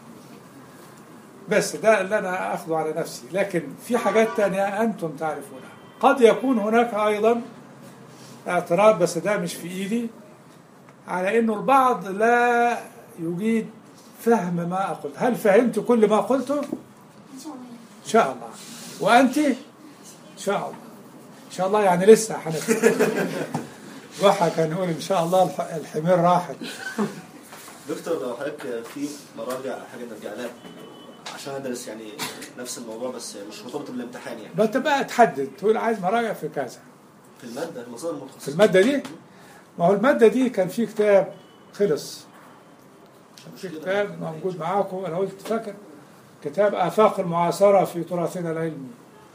بس ده اللي أنا أخذه على نفسي لكن في حاجات تانية أنتم تعرفونها قد يكون هناك أيضا اعتراض بس ده مش في ايدي على انه البعض لا يجيد فهم ما اقول هل فهمت كل ما قلته ان شاء الله وانت ان شاء الله ان شاء الله يعني لسه هنفهم ضحى كان يقول ان شاء الله الح- الحمير راحت دكتور لو حضرتك في مراجع أو حاجه نرجع لها عشان ادرس يعني نفس الموضوع بس مش مرتبط بالامتحان يعني ما انت بقى تحدد تقول عايز مراجع في كذا في الماده المصادر في المتخصصه الماده دي ما هو الماده دي كان في كتاب خلص كان في كتاب موجود معاكم انا قلت فاكر كتاب آفاق المعاصرة في تراثنا العلمي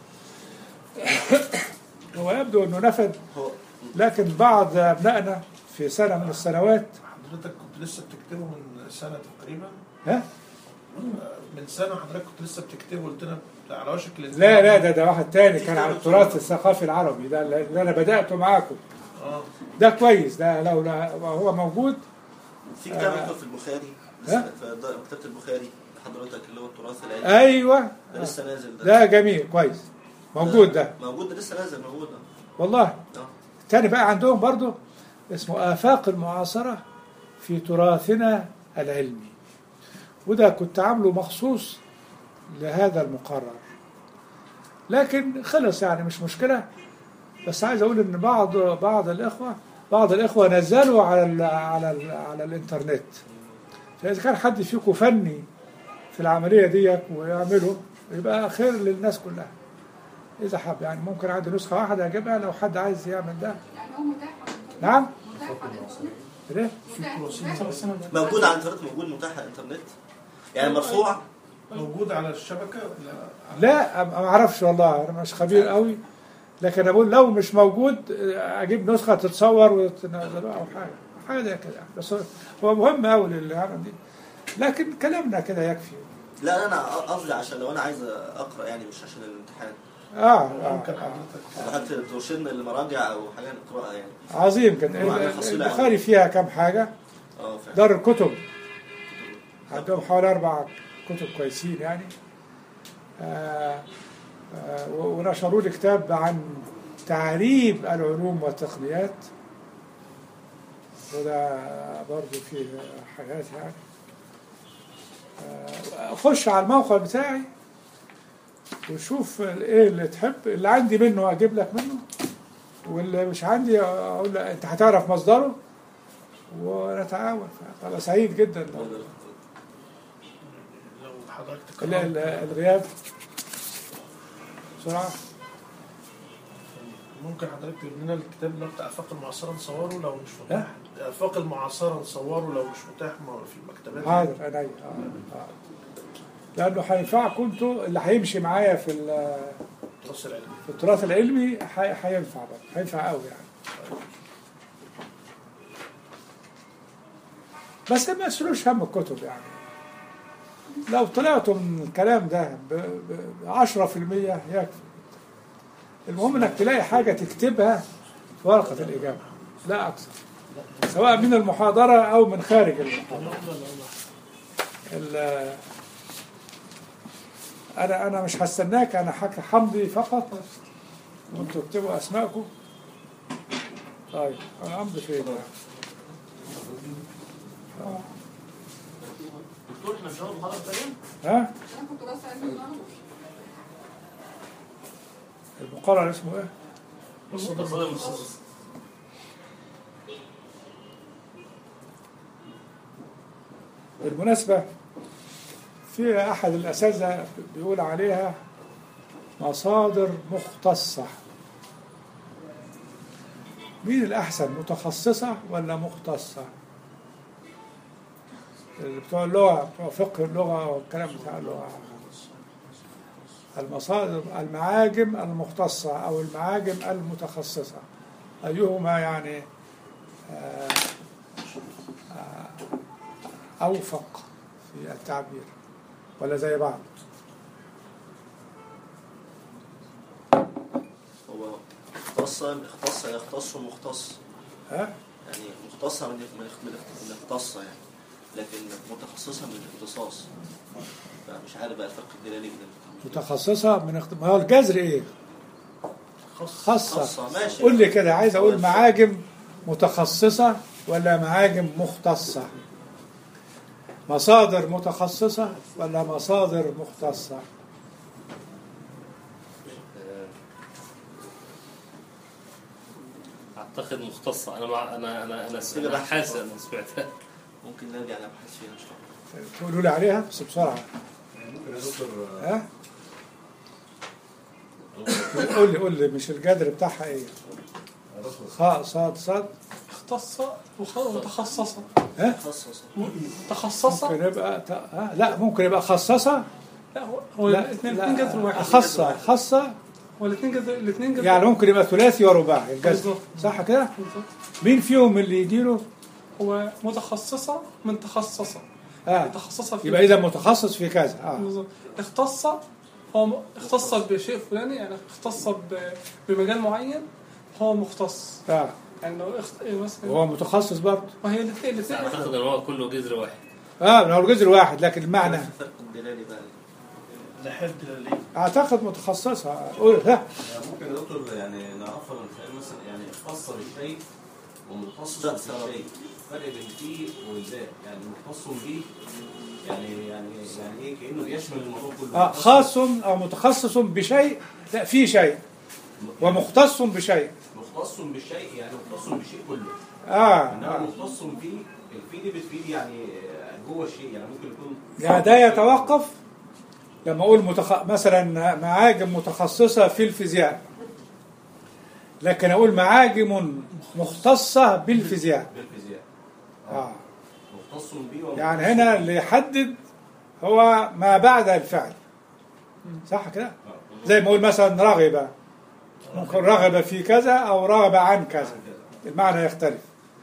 هو يبدو أنه نفد هو لكن بعض أبنائنا في سنة من السنوات حضرتك كنت لسه بتكتبه من سنه تقريبا ها؟ من سنه حضرتك كنت لسه بتكتبه قلت لنا على وشك الانتهاء. لا لا ده ده واحد تاني كان على التراث الثقافي العربي ده اللي أنا بدأته معاكم اه ده كويس ده لو لا هو موجود في كتاب آه. دكتور في البخاري ها؟ لسه في در- مكتبه البخاري حضرتك اللي هو التراث العلمي أيوه ده لسه نازل ده ده جميل كويس موجود ده موجود ده لسه نازل موجود ده والله اه تاني بقى عندهم برضو اسمه آفاق المعاصرة في تراثنا العلمي وده كنت عامله مخصوص لهذا المقرر لكن خلص يعني مش مشكلة بس عايز أقول إن بعض بعض الإخوة بعض الإخوة نزلوا على ال على ال على الإنترنت فإذا كان حد فيكم فني في العملية ديت ويعمله يبقى خير للناس كلها إذا حب يعني ممكن عندي نسخة واحدة أجيبها لو حد عايز يعمل ده يعني هو متاح نعم متاح على الإنترنت؟ ليه؟ متاح؟ موجود على الانترنت موجود متاح على الانترنت يعني مرفوع موجود على الشبكه لا لا ما اعرفش والله انا مش خبير قوي لكن اقول لو مش موجود اجيب نسخه تتصور وتنزلوها او حاجه حاجه زي كده بس هو مهم قوي للعمل دي لكن كلامنا كده يكفي لا انا قصدي عشان لو انا عايز اقرا يعني مش عشان الامتحان اه, ممكن آه. حضرتك حتى ترشدنا لمراجع او حاجه نقراها يعني عظيم كده وعلى فصيلة البخاري فيها كم حاجه اه فعلا دار الكتب عندهم حوالي اربع كتب كويسين يعني آه آه ونشروا لي كتاب عن تعريب العلوم والتقنيات وده برضه فيه حاجات يعني آه، خش على الموقع بتاعي وشوف ايه اللي تحب اللي عندي منه اجيب لك منه واللي مش عندي اقول لك انت هتعرف مصدره ونتعاون طبعا سعيد جدا لو لو حضرتك ال- تكرم ال- الغياب بسرعة ممكن حضرتك تجيب لنا الكتاب اللي هو بتاع افاق المعاصره نصوره لو مش متاح افاق المعاصره نصوره لو مش متاح ما في المكتبات حاضر عينيا آه، آه. لأنه هينفعكم انتوا اللي هيمشي معايا في ال- التراث العلمي في التراث العلمي هي- هينفع برضه هينفع قوي يعني بس ما تشيلوش هم الكتب يعني لو طلعتوا من الكلام ده ب 10% يكفي المهم انك تلاقي حاجه تكتبها في ورقه الاجابه لا اكثر سواء من المحاضره او من خارج المحاضره ال- انا انا مش هستناك انا حك- حمدي فقط وانتوا اكتبوا اسماءكم طيب انا امضي فين آه. دكتور احنا مش هناخد محاضره ثانيه؟ ها انا كنت راسه علمي النهارده المقرر اسمه ايه مصدر صادق متخصص بالمناسبة في أحد الأساتذة بيقول عليها مصادر مختصة مين الأحسن متخصصة ولا مختصة؟ اللي بتوع اللغة بتوع فقه اللغة والكلام بتاع اللغة المصادر المعاجم المختصة أو المعاجم المتخصصة أيهما يعني آه، آه، أوفق في التعبير ولا زي بعض هو اختص اختص يختص مختص ها يعني مختصة من من من من اختص يعني لكن متخصصة من الاختصاص فمش عارف بقى الفرق الدلالي بين متخصصة من اخت... ما هو الجذر ايه خاصة خاصة ماشي قول لي كده عايز اقول معاجم متخصصة ولا معاجم مختصة مصادر متخصصة ولا مصادر مختصة اعتقد مختصه انا مع انا انا انا, كده أنا بحث. حاسس انا سمعتها ممكن نرجع نبحث فيها ان شاء الله تقولوا لي عليها بس بسرعة ممكن يا دكتور ها قول لي قول لي مش الجذر بتاعها ايه يا دكتور خاء صاد صاد اختصة وخ- وتخصصة متخصص تخصصة ممكن يبقى ت... ها؟ لا ممكن يبقى خصصة لا هو هو لا الاثنين لا، الاثنين جذر واحد خاصة خاصة هو الاثنين جذر الاثنين جذر يعني ممكن يبقى ثلاثي ورباعي الجذر بالظبط. صح كده؟ بالظبط. مين فيهم اللي يديله؟ هو متخصصة من تخصصة اه متخصصة في يبقى اذا متخصص في كذا اه بالظبط اختص هو م- اختص بشيء فلاني يعني اختص ب- بمجال معين هو مختص اه يعني لو اخت... إيه مثلا وهو متخصص برضه وهي الاثنين الاثنين اعتقد ان هو كله جذر واحد اه ما هو الجزء واحد لكن المعنى الفرق الدلالي بقى الناحية الدلالية اعتقد متخصصة قول ها يعني ممكن يا دكتور يعني نعرفها من خلال مثلا يعني خاصة بالشيء ومختصص لا، بالشيء فرق بين فيه والذات يعني مختص به يعني يعني يعني ايه كانه بيشمل الموضوع كله آه خاص او متخصص بشيء لا في شيء ومختص بشيء مختص بالشيء يعني مختص بالشيء كله اه, انما آه. مختص فيه الفيه دي بتفيد يعني جوه الشيء يعني ممكن يكون يعني ده يتوقف لما اقول متخ... مثلا معاجم متخصصة في الفيزياء لكن اقول معاجم مختصة بالفيزياء بالفيزياء اه مختص به ومختص يعني هنا اللي يحدد هو ما بعد الفعل صح كده زي ما اقول مثلا رغب ممكن رغب في كذا او رغب عن كذا المعنى يختلف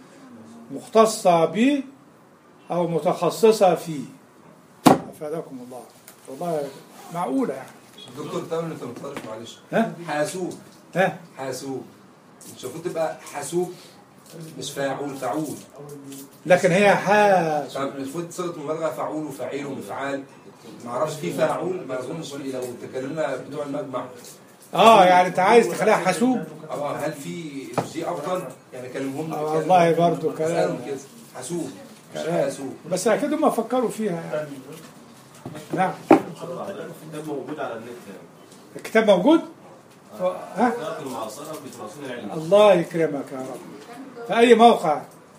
مختصة ب او متخصصة في افادكم الله والله معقولة يعني دكتور تامر انت مختلف معلش ها حاسوب ها حاسوب مش المفروض تبقى حاسوب مش فاعول فعول لكن هي حاس طب المفروض صيغه مبالغه فعول وفعيل ومفعال ما اعرفش في فاعول ما اظنش في لو تكلمنا بتوع المجمع اه يعني انت عايز تخليها حاسوب اه هل في دي افضل يعني كلمهم آه والله برضو كلام. كده حاسوب مش كلام. حاسوب بس اكيد هم فكروا فيها يعني نعم الكتاب موجود على النت يعني الكتاب موجود ها الآثار المعاصرة في تراثنا العلمي الله يكرمك يا رب في اي موقع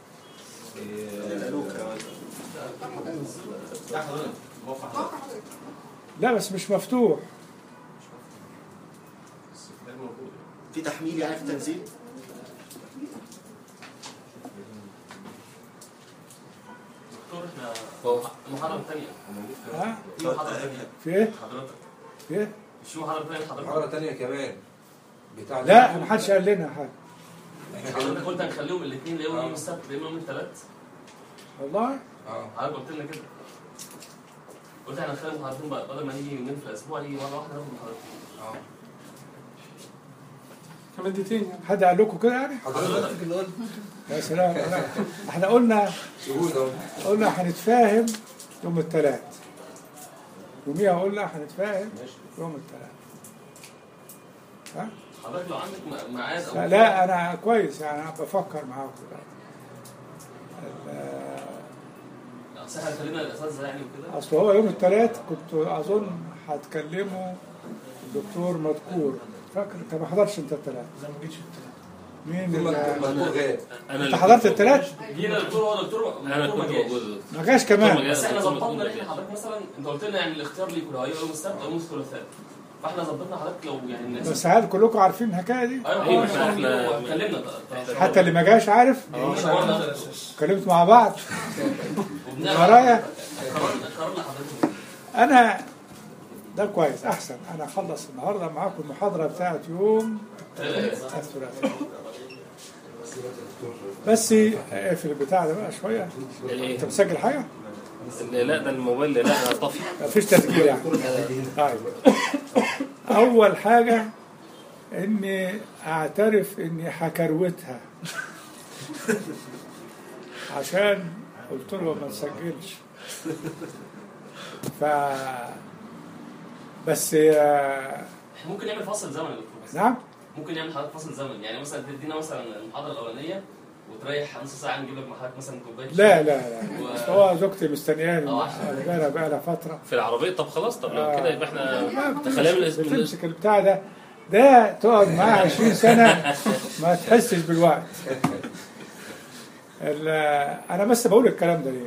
ده حضرتك موقع حضرتك لا بس مش مفتوح بس الكتاب موجود في تحميل يعني في تنزيل دكتور احنا هو محاضرة تانية ها في محاضرة تانية في ايه حضرتك في ايه مش في محاضرة تانية حضرتك مرة تانية كمان بتاع لا ما حدش قال لنا حاجه احنا حضرتك كده قلت هنخليهم الاثنين لا يوم السبت لا يوم الثلاث والله اه حضرتك قلت لنا كده قلت احنا هنخلي محاضرتين بقى بدل ما نيجي يومين في الاسبوع نيجي مرة واحدة ناخد محاضرتين اه كمادتين يعني حد قال لكم كده يعني حضرتك اللي قلت يا سلام لا. احنا قلنا شهود اهو قلنا هنتفاهم يوم الثلاث يوميها قلنا هنتفاهم يوم الثلاث ها حضرتك لو عندك م- ميعاد او لا, لا انا كويس يعني انا بفكر معاكم دلوقتي. ال- اصل احنا خلينا الاساتذه يعني وكده اصل هو يوم الثلاث كنت اظن هتكلمه الدكتور مذكور فاكر انت ما حضرتش انت الثلاث زي ما جيتش في التلاتة. مين ثم اللي مذكور غاب انا انت اللي حضرت كنت الثلاث جينا دكتور هو دكتور انا دكتور كنت ما جاش. موجود ما جاش دكتور ما كمان جاش. بس احنا دكتور ظبطنا مذكور. رحله حضرتك مثلا انت قلت لنا يعني الاختيار ليكوا لو هي يوم السبت او يوم الثلاثاء فاحنا ظبطنا حضرتك لو يعني الناس بس هل كلكم عارفين الحكايه دي ايوه أيوة، احنا إحنا- اتكلمنا حتى اللي ما جاش عارف شاورنا اتكلمت مع بعض وبنعمل- ورايا قررنا قررنا حضرتك انا ده كويس احسن انا اخلص النهارده معاكم المحاضره بتاعت يوم الثلاثاء بس اقفل البتاع ده بقى شويه الايه انت مسجل حاجه؟ لا ده الموبايل لا انا طفي مفيش تسجيل يعني طيب اول حاجه اني اعترف اني حكروتها عشان قلت له ما تسجلش ف بس آه، احنا ممكن نعمل فاصل زمن يا دكتور نعم ممكن نعمل حضرتك فاصل زمن يعني مثلا تدينا مثلا المحاضره الاولانيه وتريح نص ساعه نجيب لك مع حضرتك مثلا كوبايه لا لا لا و- هو زوجتي مستنياني أو عشان- بقى بقى لها فتره في العربيه طب خلاص طب لو آه. كده يبقى احنا لا، خلينا من الاسم- من الاسم. بتمسك البتاع ده ده تقعد معاه 20 سنة ما تحسش بالوقت ال- أنا بس بقول الكلام ده ليه؟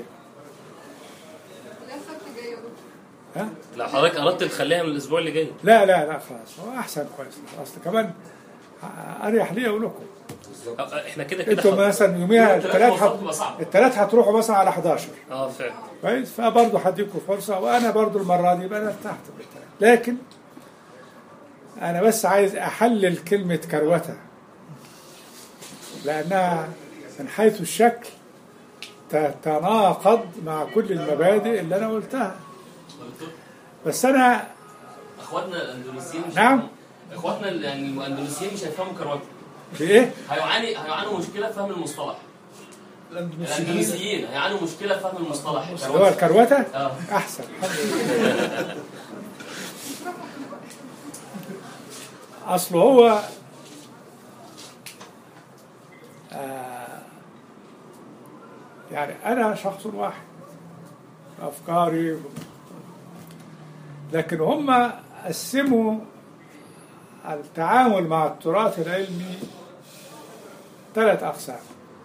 لا السبت جاي يا دكتور ها؟ لو حضرتك اردت تخليها من الاسبوع اللي جاي لا لا لا خلاص هو أحسن كويس أصل كمان أريح لي أقول لكم أه، احنا كده كده أنتوا خلاص. مثلا يوميها الثلاث الثلاث بتبقى صعبه الثلاث هتروحوا مثلا على 11 اه فعلا كويس فبرضه هديكم فرصة وأنا برضه المرة دي بقى أنا ارتحت بالكلام لكن أنا بس عايز أحلل كلمة كروتة لأنها من حيث الشكل تتناقض مع كل المبادئ اللي أنا قلتها دكتور بس أنا اخواتنا الاندونيسيين مش نعم. هيفهموا- اخواتنا ال- يعني الاندونيسيين مش هيفهموا كرواتي في إيه؟ هيعاني هيعانوا مشكله في فهم المصطلح الاندونيسيين الاندونيسيين هيعانوا مشكله في فهم المصطلح اللي هو الكروتة اه أحسن الحمد لله أصل هو آه يعني أنا شخص واحد أفكاري لكن هم قسموا التعامل مع التراث العلمي ثلاث أقسام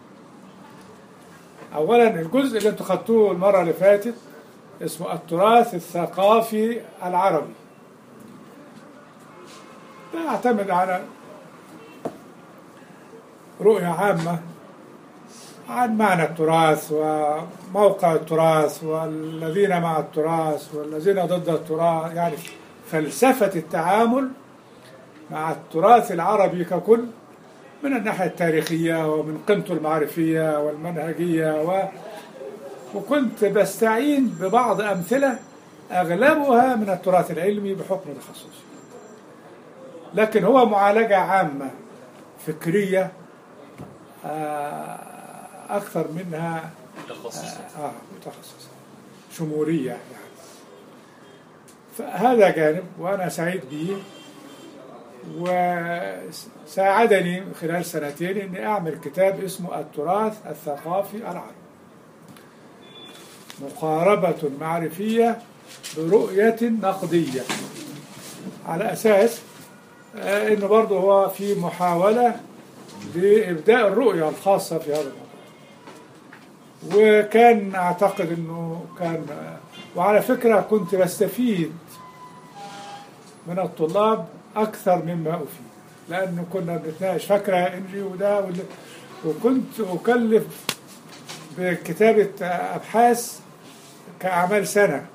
أولا الجزء اللي انتوا خدتوه المرة اللي فاتت اسمه التراث الثقافي العربي ده يعتمد على رؤية عامة عن معنى التراث وموقع التراث والذين مع التراث والذين ضد التراث يعني فلسفة التعامل مع التراث العربي ككل من الناحية التاريخية ومن قيمته المعرفية والمنهجية و... وكنت بستعين ببعض أمثلة أغلبها من التراث العلمي بحكم تخصصي لكن هو معالجة عامة فكرية آه، أكثر منها تخصص آه متخصصة شمولية يعني فهذا جانب وأنا سعيد به وساعدني خلال سنتين اني اعمل كتاب اسمه التراث الثقافي العربي مقاربة معرفية برؤية نقدية على أساس آه، إنه برضه هو في محاولة لإبداء الرؤية الخاصة في هذا الموضوع وكان أعتقد إنه كان وعلى فكرة كنت بستفيد من الطلاب أكثر مما أفيد لأنه كنا بنتناقش فاكرة يا إنجي وده وال- وكنت أكلف بكتابة أبحاث كأعمال سنة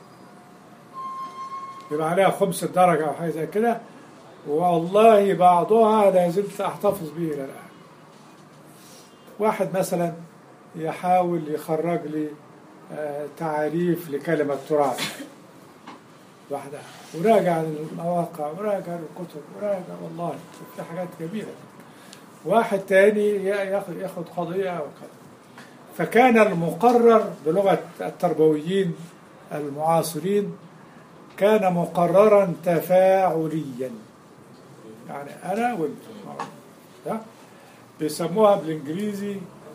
يبقى عليها خمس درجة أو حاجة زي كده والله بعضها لا زلت أحتفظ به إلى الآن واحد مثلا يحاول يخرج لي آه، تعريف لكلمة تراث واحدة وراجع المواقع وراجع الكتب وراجع والله في حاجات جميلة واحد تاني ي- ياخد ياخد قضية أو كذا فكان المقرر بلغة التربويين المعاصرين كان مقررا تفاعليا يعني أنا وأنتم ده بيسموها بالإنجليزي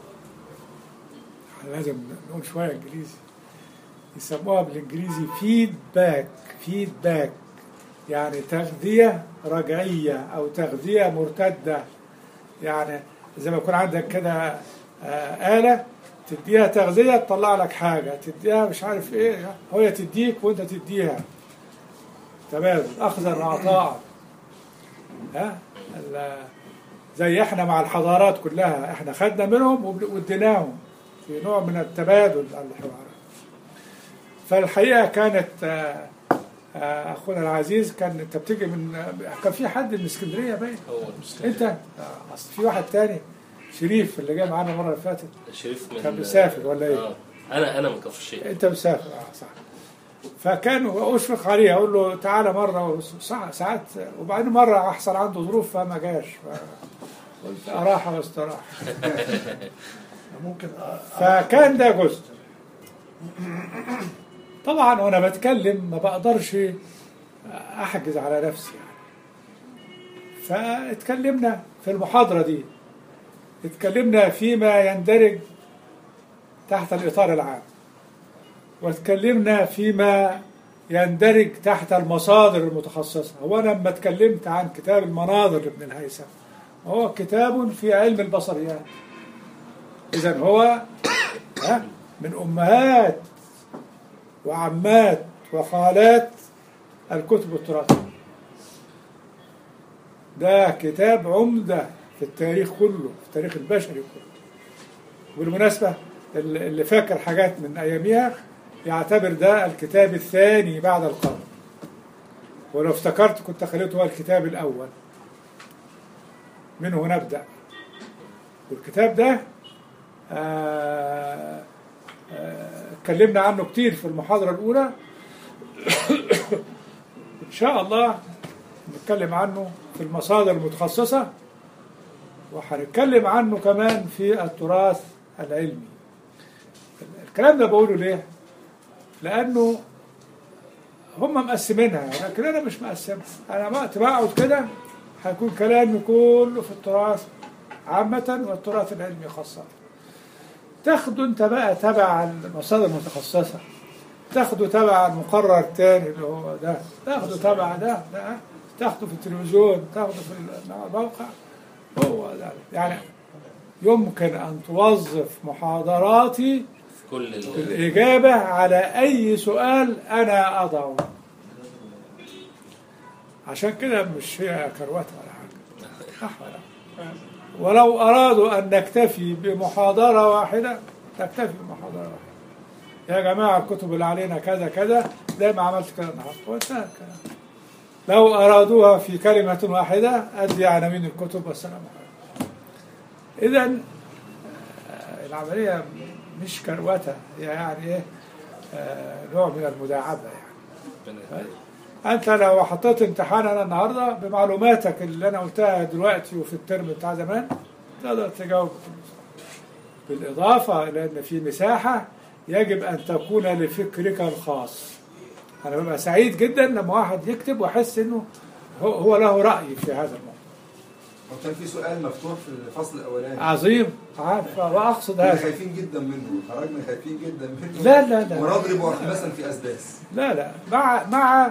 لازم نقول شوية إنجليزي يسموها بالإنجليزي فيدباك فيدباك يعني تغذية رجعية أو تغذية مرتدة يعني زي ما يكون عندك كده آه، آلة تديها تغذية تطلع لك حاجة تديها مش عارف ايه هي تديك وانت تديها تمام أخذا وعطاء ها ال- زي احنا مع الحضارات كلها احنا خدنا منهم وب- واديناهم في نوع من التبادل الحوار فالحقيقة كانت آه، آه، أخونا العزيز كان أنت بتيجي من كان في حد من اسكندرية باين هو أنت آه، أصل في واحد تاني شريف اللي جاي معانا المرة اللي فاتت شريف من كان مسافر ولا إيه؟ آه. انا انا من كفر الشيخ أنت مسافر أه صح فكان أشفق عليه أقول له تعالى مرة ساعة ساعات وبعدين مرة أحصل عنده ظروف فما جاش قلت أراحة واستراحة ممكن أ- فكان ده جزء طبعا وانا بتكلم ما بقدرش احجز على نفسي يعني فاتكلمنا في المحاضرة دي اتكلمنا فيما يندرج تحت الإطار العام واتكلمنا فيما يندرج تحت المصادر المتخصصة هو أنا لما اتكلمت عن كتاب المناظر لابن الهيثم هو كتاب في علم البصريات إذا هو ها، من أمهات وعمات وخالات الكتب التراثية ده كتاب عمدة في التاريخ كله في التاريخ البشري كله بالمناسبة اللي اللي فاكر حاجات من أياميها يعتبر ده الكتاب الثاني بعد القرن ولو افتكرت كنت خليته هو الكتاب الأول منه نبدأ والكتاب ده آه، آه، اتكلمنا عنه كتير في المحاضرة الأولى إن شاء الله نتكلم عنه في المصادر المتخصصة وهنتكلم عنه كمان في التراث العلمي الكلام ده بقوله ليه؟ لأنه هم مقسمينها لكن أنا مش مقسمها أنا وقت بقعد كده هيكون كلامي كله في التراث عامة والتراث العلمي خاصة تاخده انت بقى تبع المصادر المتخصصة تاخده تبع المقرر التاني اللي هو ده تاخده تبع ده ده تاخده في التلفزيون تاخده في الموقع هو ده يعني يمكن أن توظف محاضراتي في كل في ال... الإجابة على أي سؤال أنا أضعه عشان كده مش هي كروته ولا حاجة صح ولا لا؟ ولو أرادوا أن نكتفي بمحاضرة واحدة نكتفي بمحاضرة واحدة يا جماعة الكتب اللي علينا كذا كذا زي ما عملت كده النهارده وانتهى الكلام لو أرادوها في كلمة واحدة أدي عناوين الكتب والسلام عليكم إذا آه، العملية مش كروتة هي يعني إيه آه، نوع من المداعبة يعني انت لو حطيت امتحان انا النهارده بمعلوماتك اللي انا قلتها دلوقتي وفي الترم بتاع زمان تقدر تجاوب بالاضافه الى ان في مساحه يجب ان تكون لفكرك الخاص انا ببقى سعيد جدا لما واحد يكتب واحس انه هو, هو له رأي في هذا الموضوع وكان في سؤال مفتوح في الفصل الاولاني عظيم عارف واقصد كنا هذا خايفين جدا منه خرجنا خايفين جدا منه لا لا لا ونضرب اخماسا في اسداس لا لا مع مع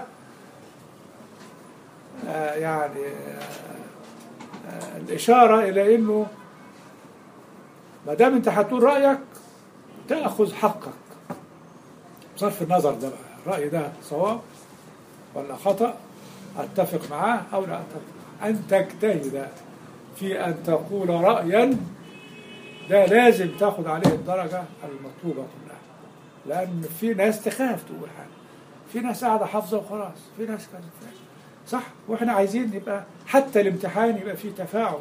آه، يعني آه، آه، الإشارة إلى إنه ما دام أنت هتقول رأيك تأخذ حقك بصرف النظر ده بقى الرأي ده صواب ولا خطأ أتفق معاه أو لا أتفق معاه. أن تجتهد في أن تقول رأيا ده لازم تاخد عليه الدرجة المطلوبة كلها لأن في ناس تخاف تقول حاجة في ناس قاعدة حافظة وخلاص في ناس كذا في ناس. صح واحنا عايزين يبقى حتى الامتحان يبقى فيه تفاعل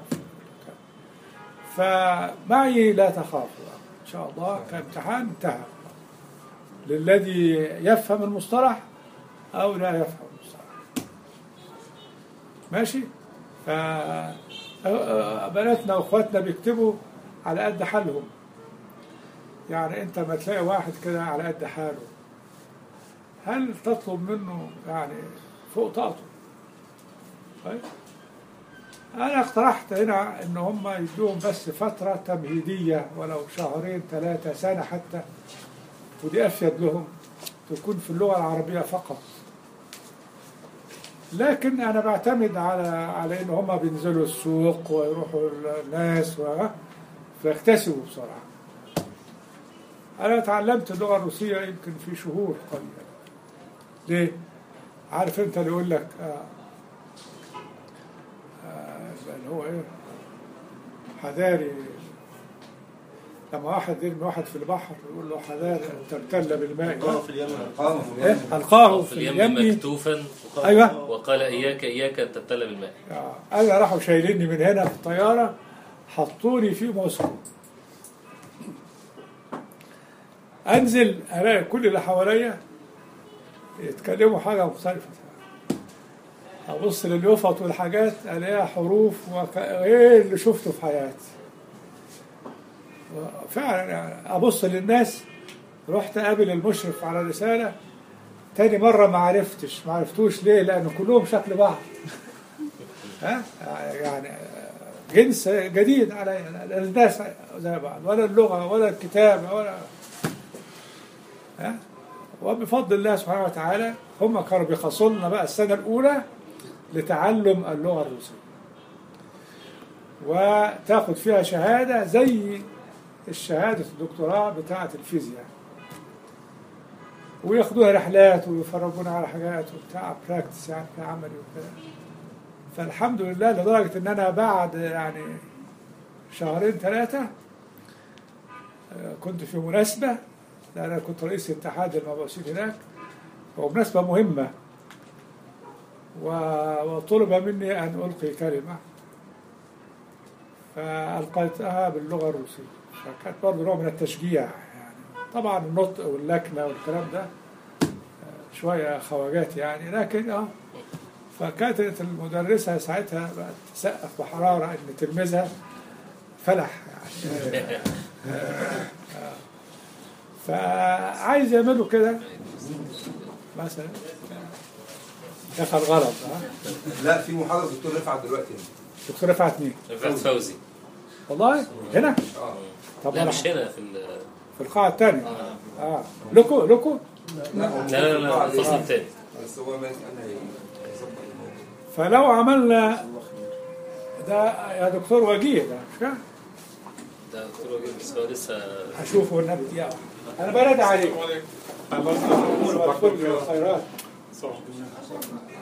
فمعي لا تخافوا ان شاء الله كامتحان انتهى للذي يفهم المصطلح او لا يفهم المصطلح ماشي ف بناتنا واخواتنا بيكتبوا على قد حالهم يعني انت ما تلاقي واحد كده على قد حاله هل تطلب منه يعني فوق طاقته طيب أنا اقترحت هنا إن هم يدوهم بس فترة تمهيدية ولو شهرين ثلاثة سنة حتى ودي أفيد لهم تكون في اللغة العربية فقط لكن أنا بعتمد على على إن هم بينزلوا السوق ويروحوا الناس و فيكتسبوا بسرعة أنا تعلمت اللغة الروسية يمكن في شهور قليلة ليه؟ عارف أنت اللي يقول لك آه اللي هو ايه حذاري لما واحد يرمي واحد في البحر يقول له حذاري ان تبتل بالماء اه في اليمن ايه القاه في في اليم اليم مكتوفا ايوه وقال اياك اياك ان تبتلى بالماء آه. انا راحوا شايليني من هنا في الطياره حطوني في موسكو انزل الاقي كل اللي حواليا يتكلموا حاجه مختلفه ابص لليفط والحاجات الاقيها حروف وغير اللي شفته في حياتي فعلا يعني ابص للناس رحت اقابل المشرف على الرساله تاني مره ما عرفتش ما عرفتوش ليه لان كلهم شكل بعض ها يعني جنس جديد علي الناس زي بعض ولا اللغه ولا الكتابه ولا ها وبفضل الله سبحانه وتعالى هم كانوا بيخصوا لنا بقى السنه الاولى لتعلم اللغة الروسية وتاخد فيها شهادة زي الشهادة الدكتوراه بتاعة الفيزياء وياخدوها رحلات ويفرجونا على حاجات وبتاع براكتس يعني كعملي وكده فالحمد لله لدرجة إن أنا بعد يعني شهرين ثلاثة كنت في مناسبة لأن أنا كنت رئيس اتحاد المبعوثين هناك ومناسبة مهمة وطلب مني أن ألقي كلمة فألقيتها باللغة الروسية فكانت برضه نوع من التشجيع يعني طبعا النطق واللكنة والكلام ده شوية خواجات يعني لكن اه فكانت المدرسة ساعتها بقت تسقف بحرارة إن تلميذها فلح يعني فعايز يعملوا كده مثلا دخل غلط ها لا في محاضره دكتور رفعت دلوقتي دكتور رفعت مين؟ رفعت فوزي والله هنا؟ اه طب لا أنا مش هنا في ال- في القاعة الثانية اه لكو لكو لا هو لا لا لا الفصل الثاني بس هو ماشي انا هيظبط الموضوع فلو عملنا ده يا دكتور وجيه ده مش كده؟ ده دكتور وجيه بس هو لسه هشوفه النبي يا انا بنادي عليك الله يخيرات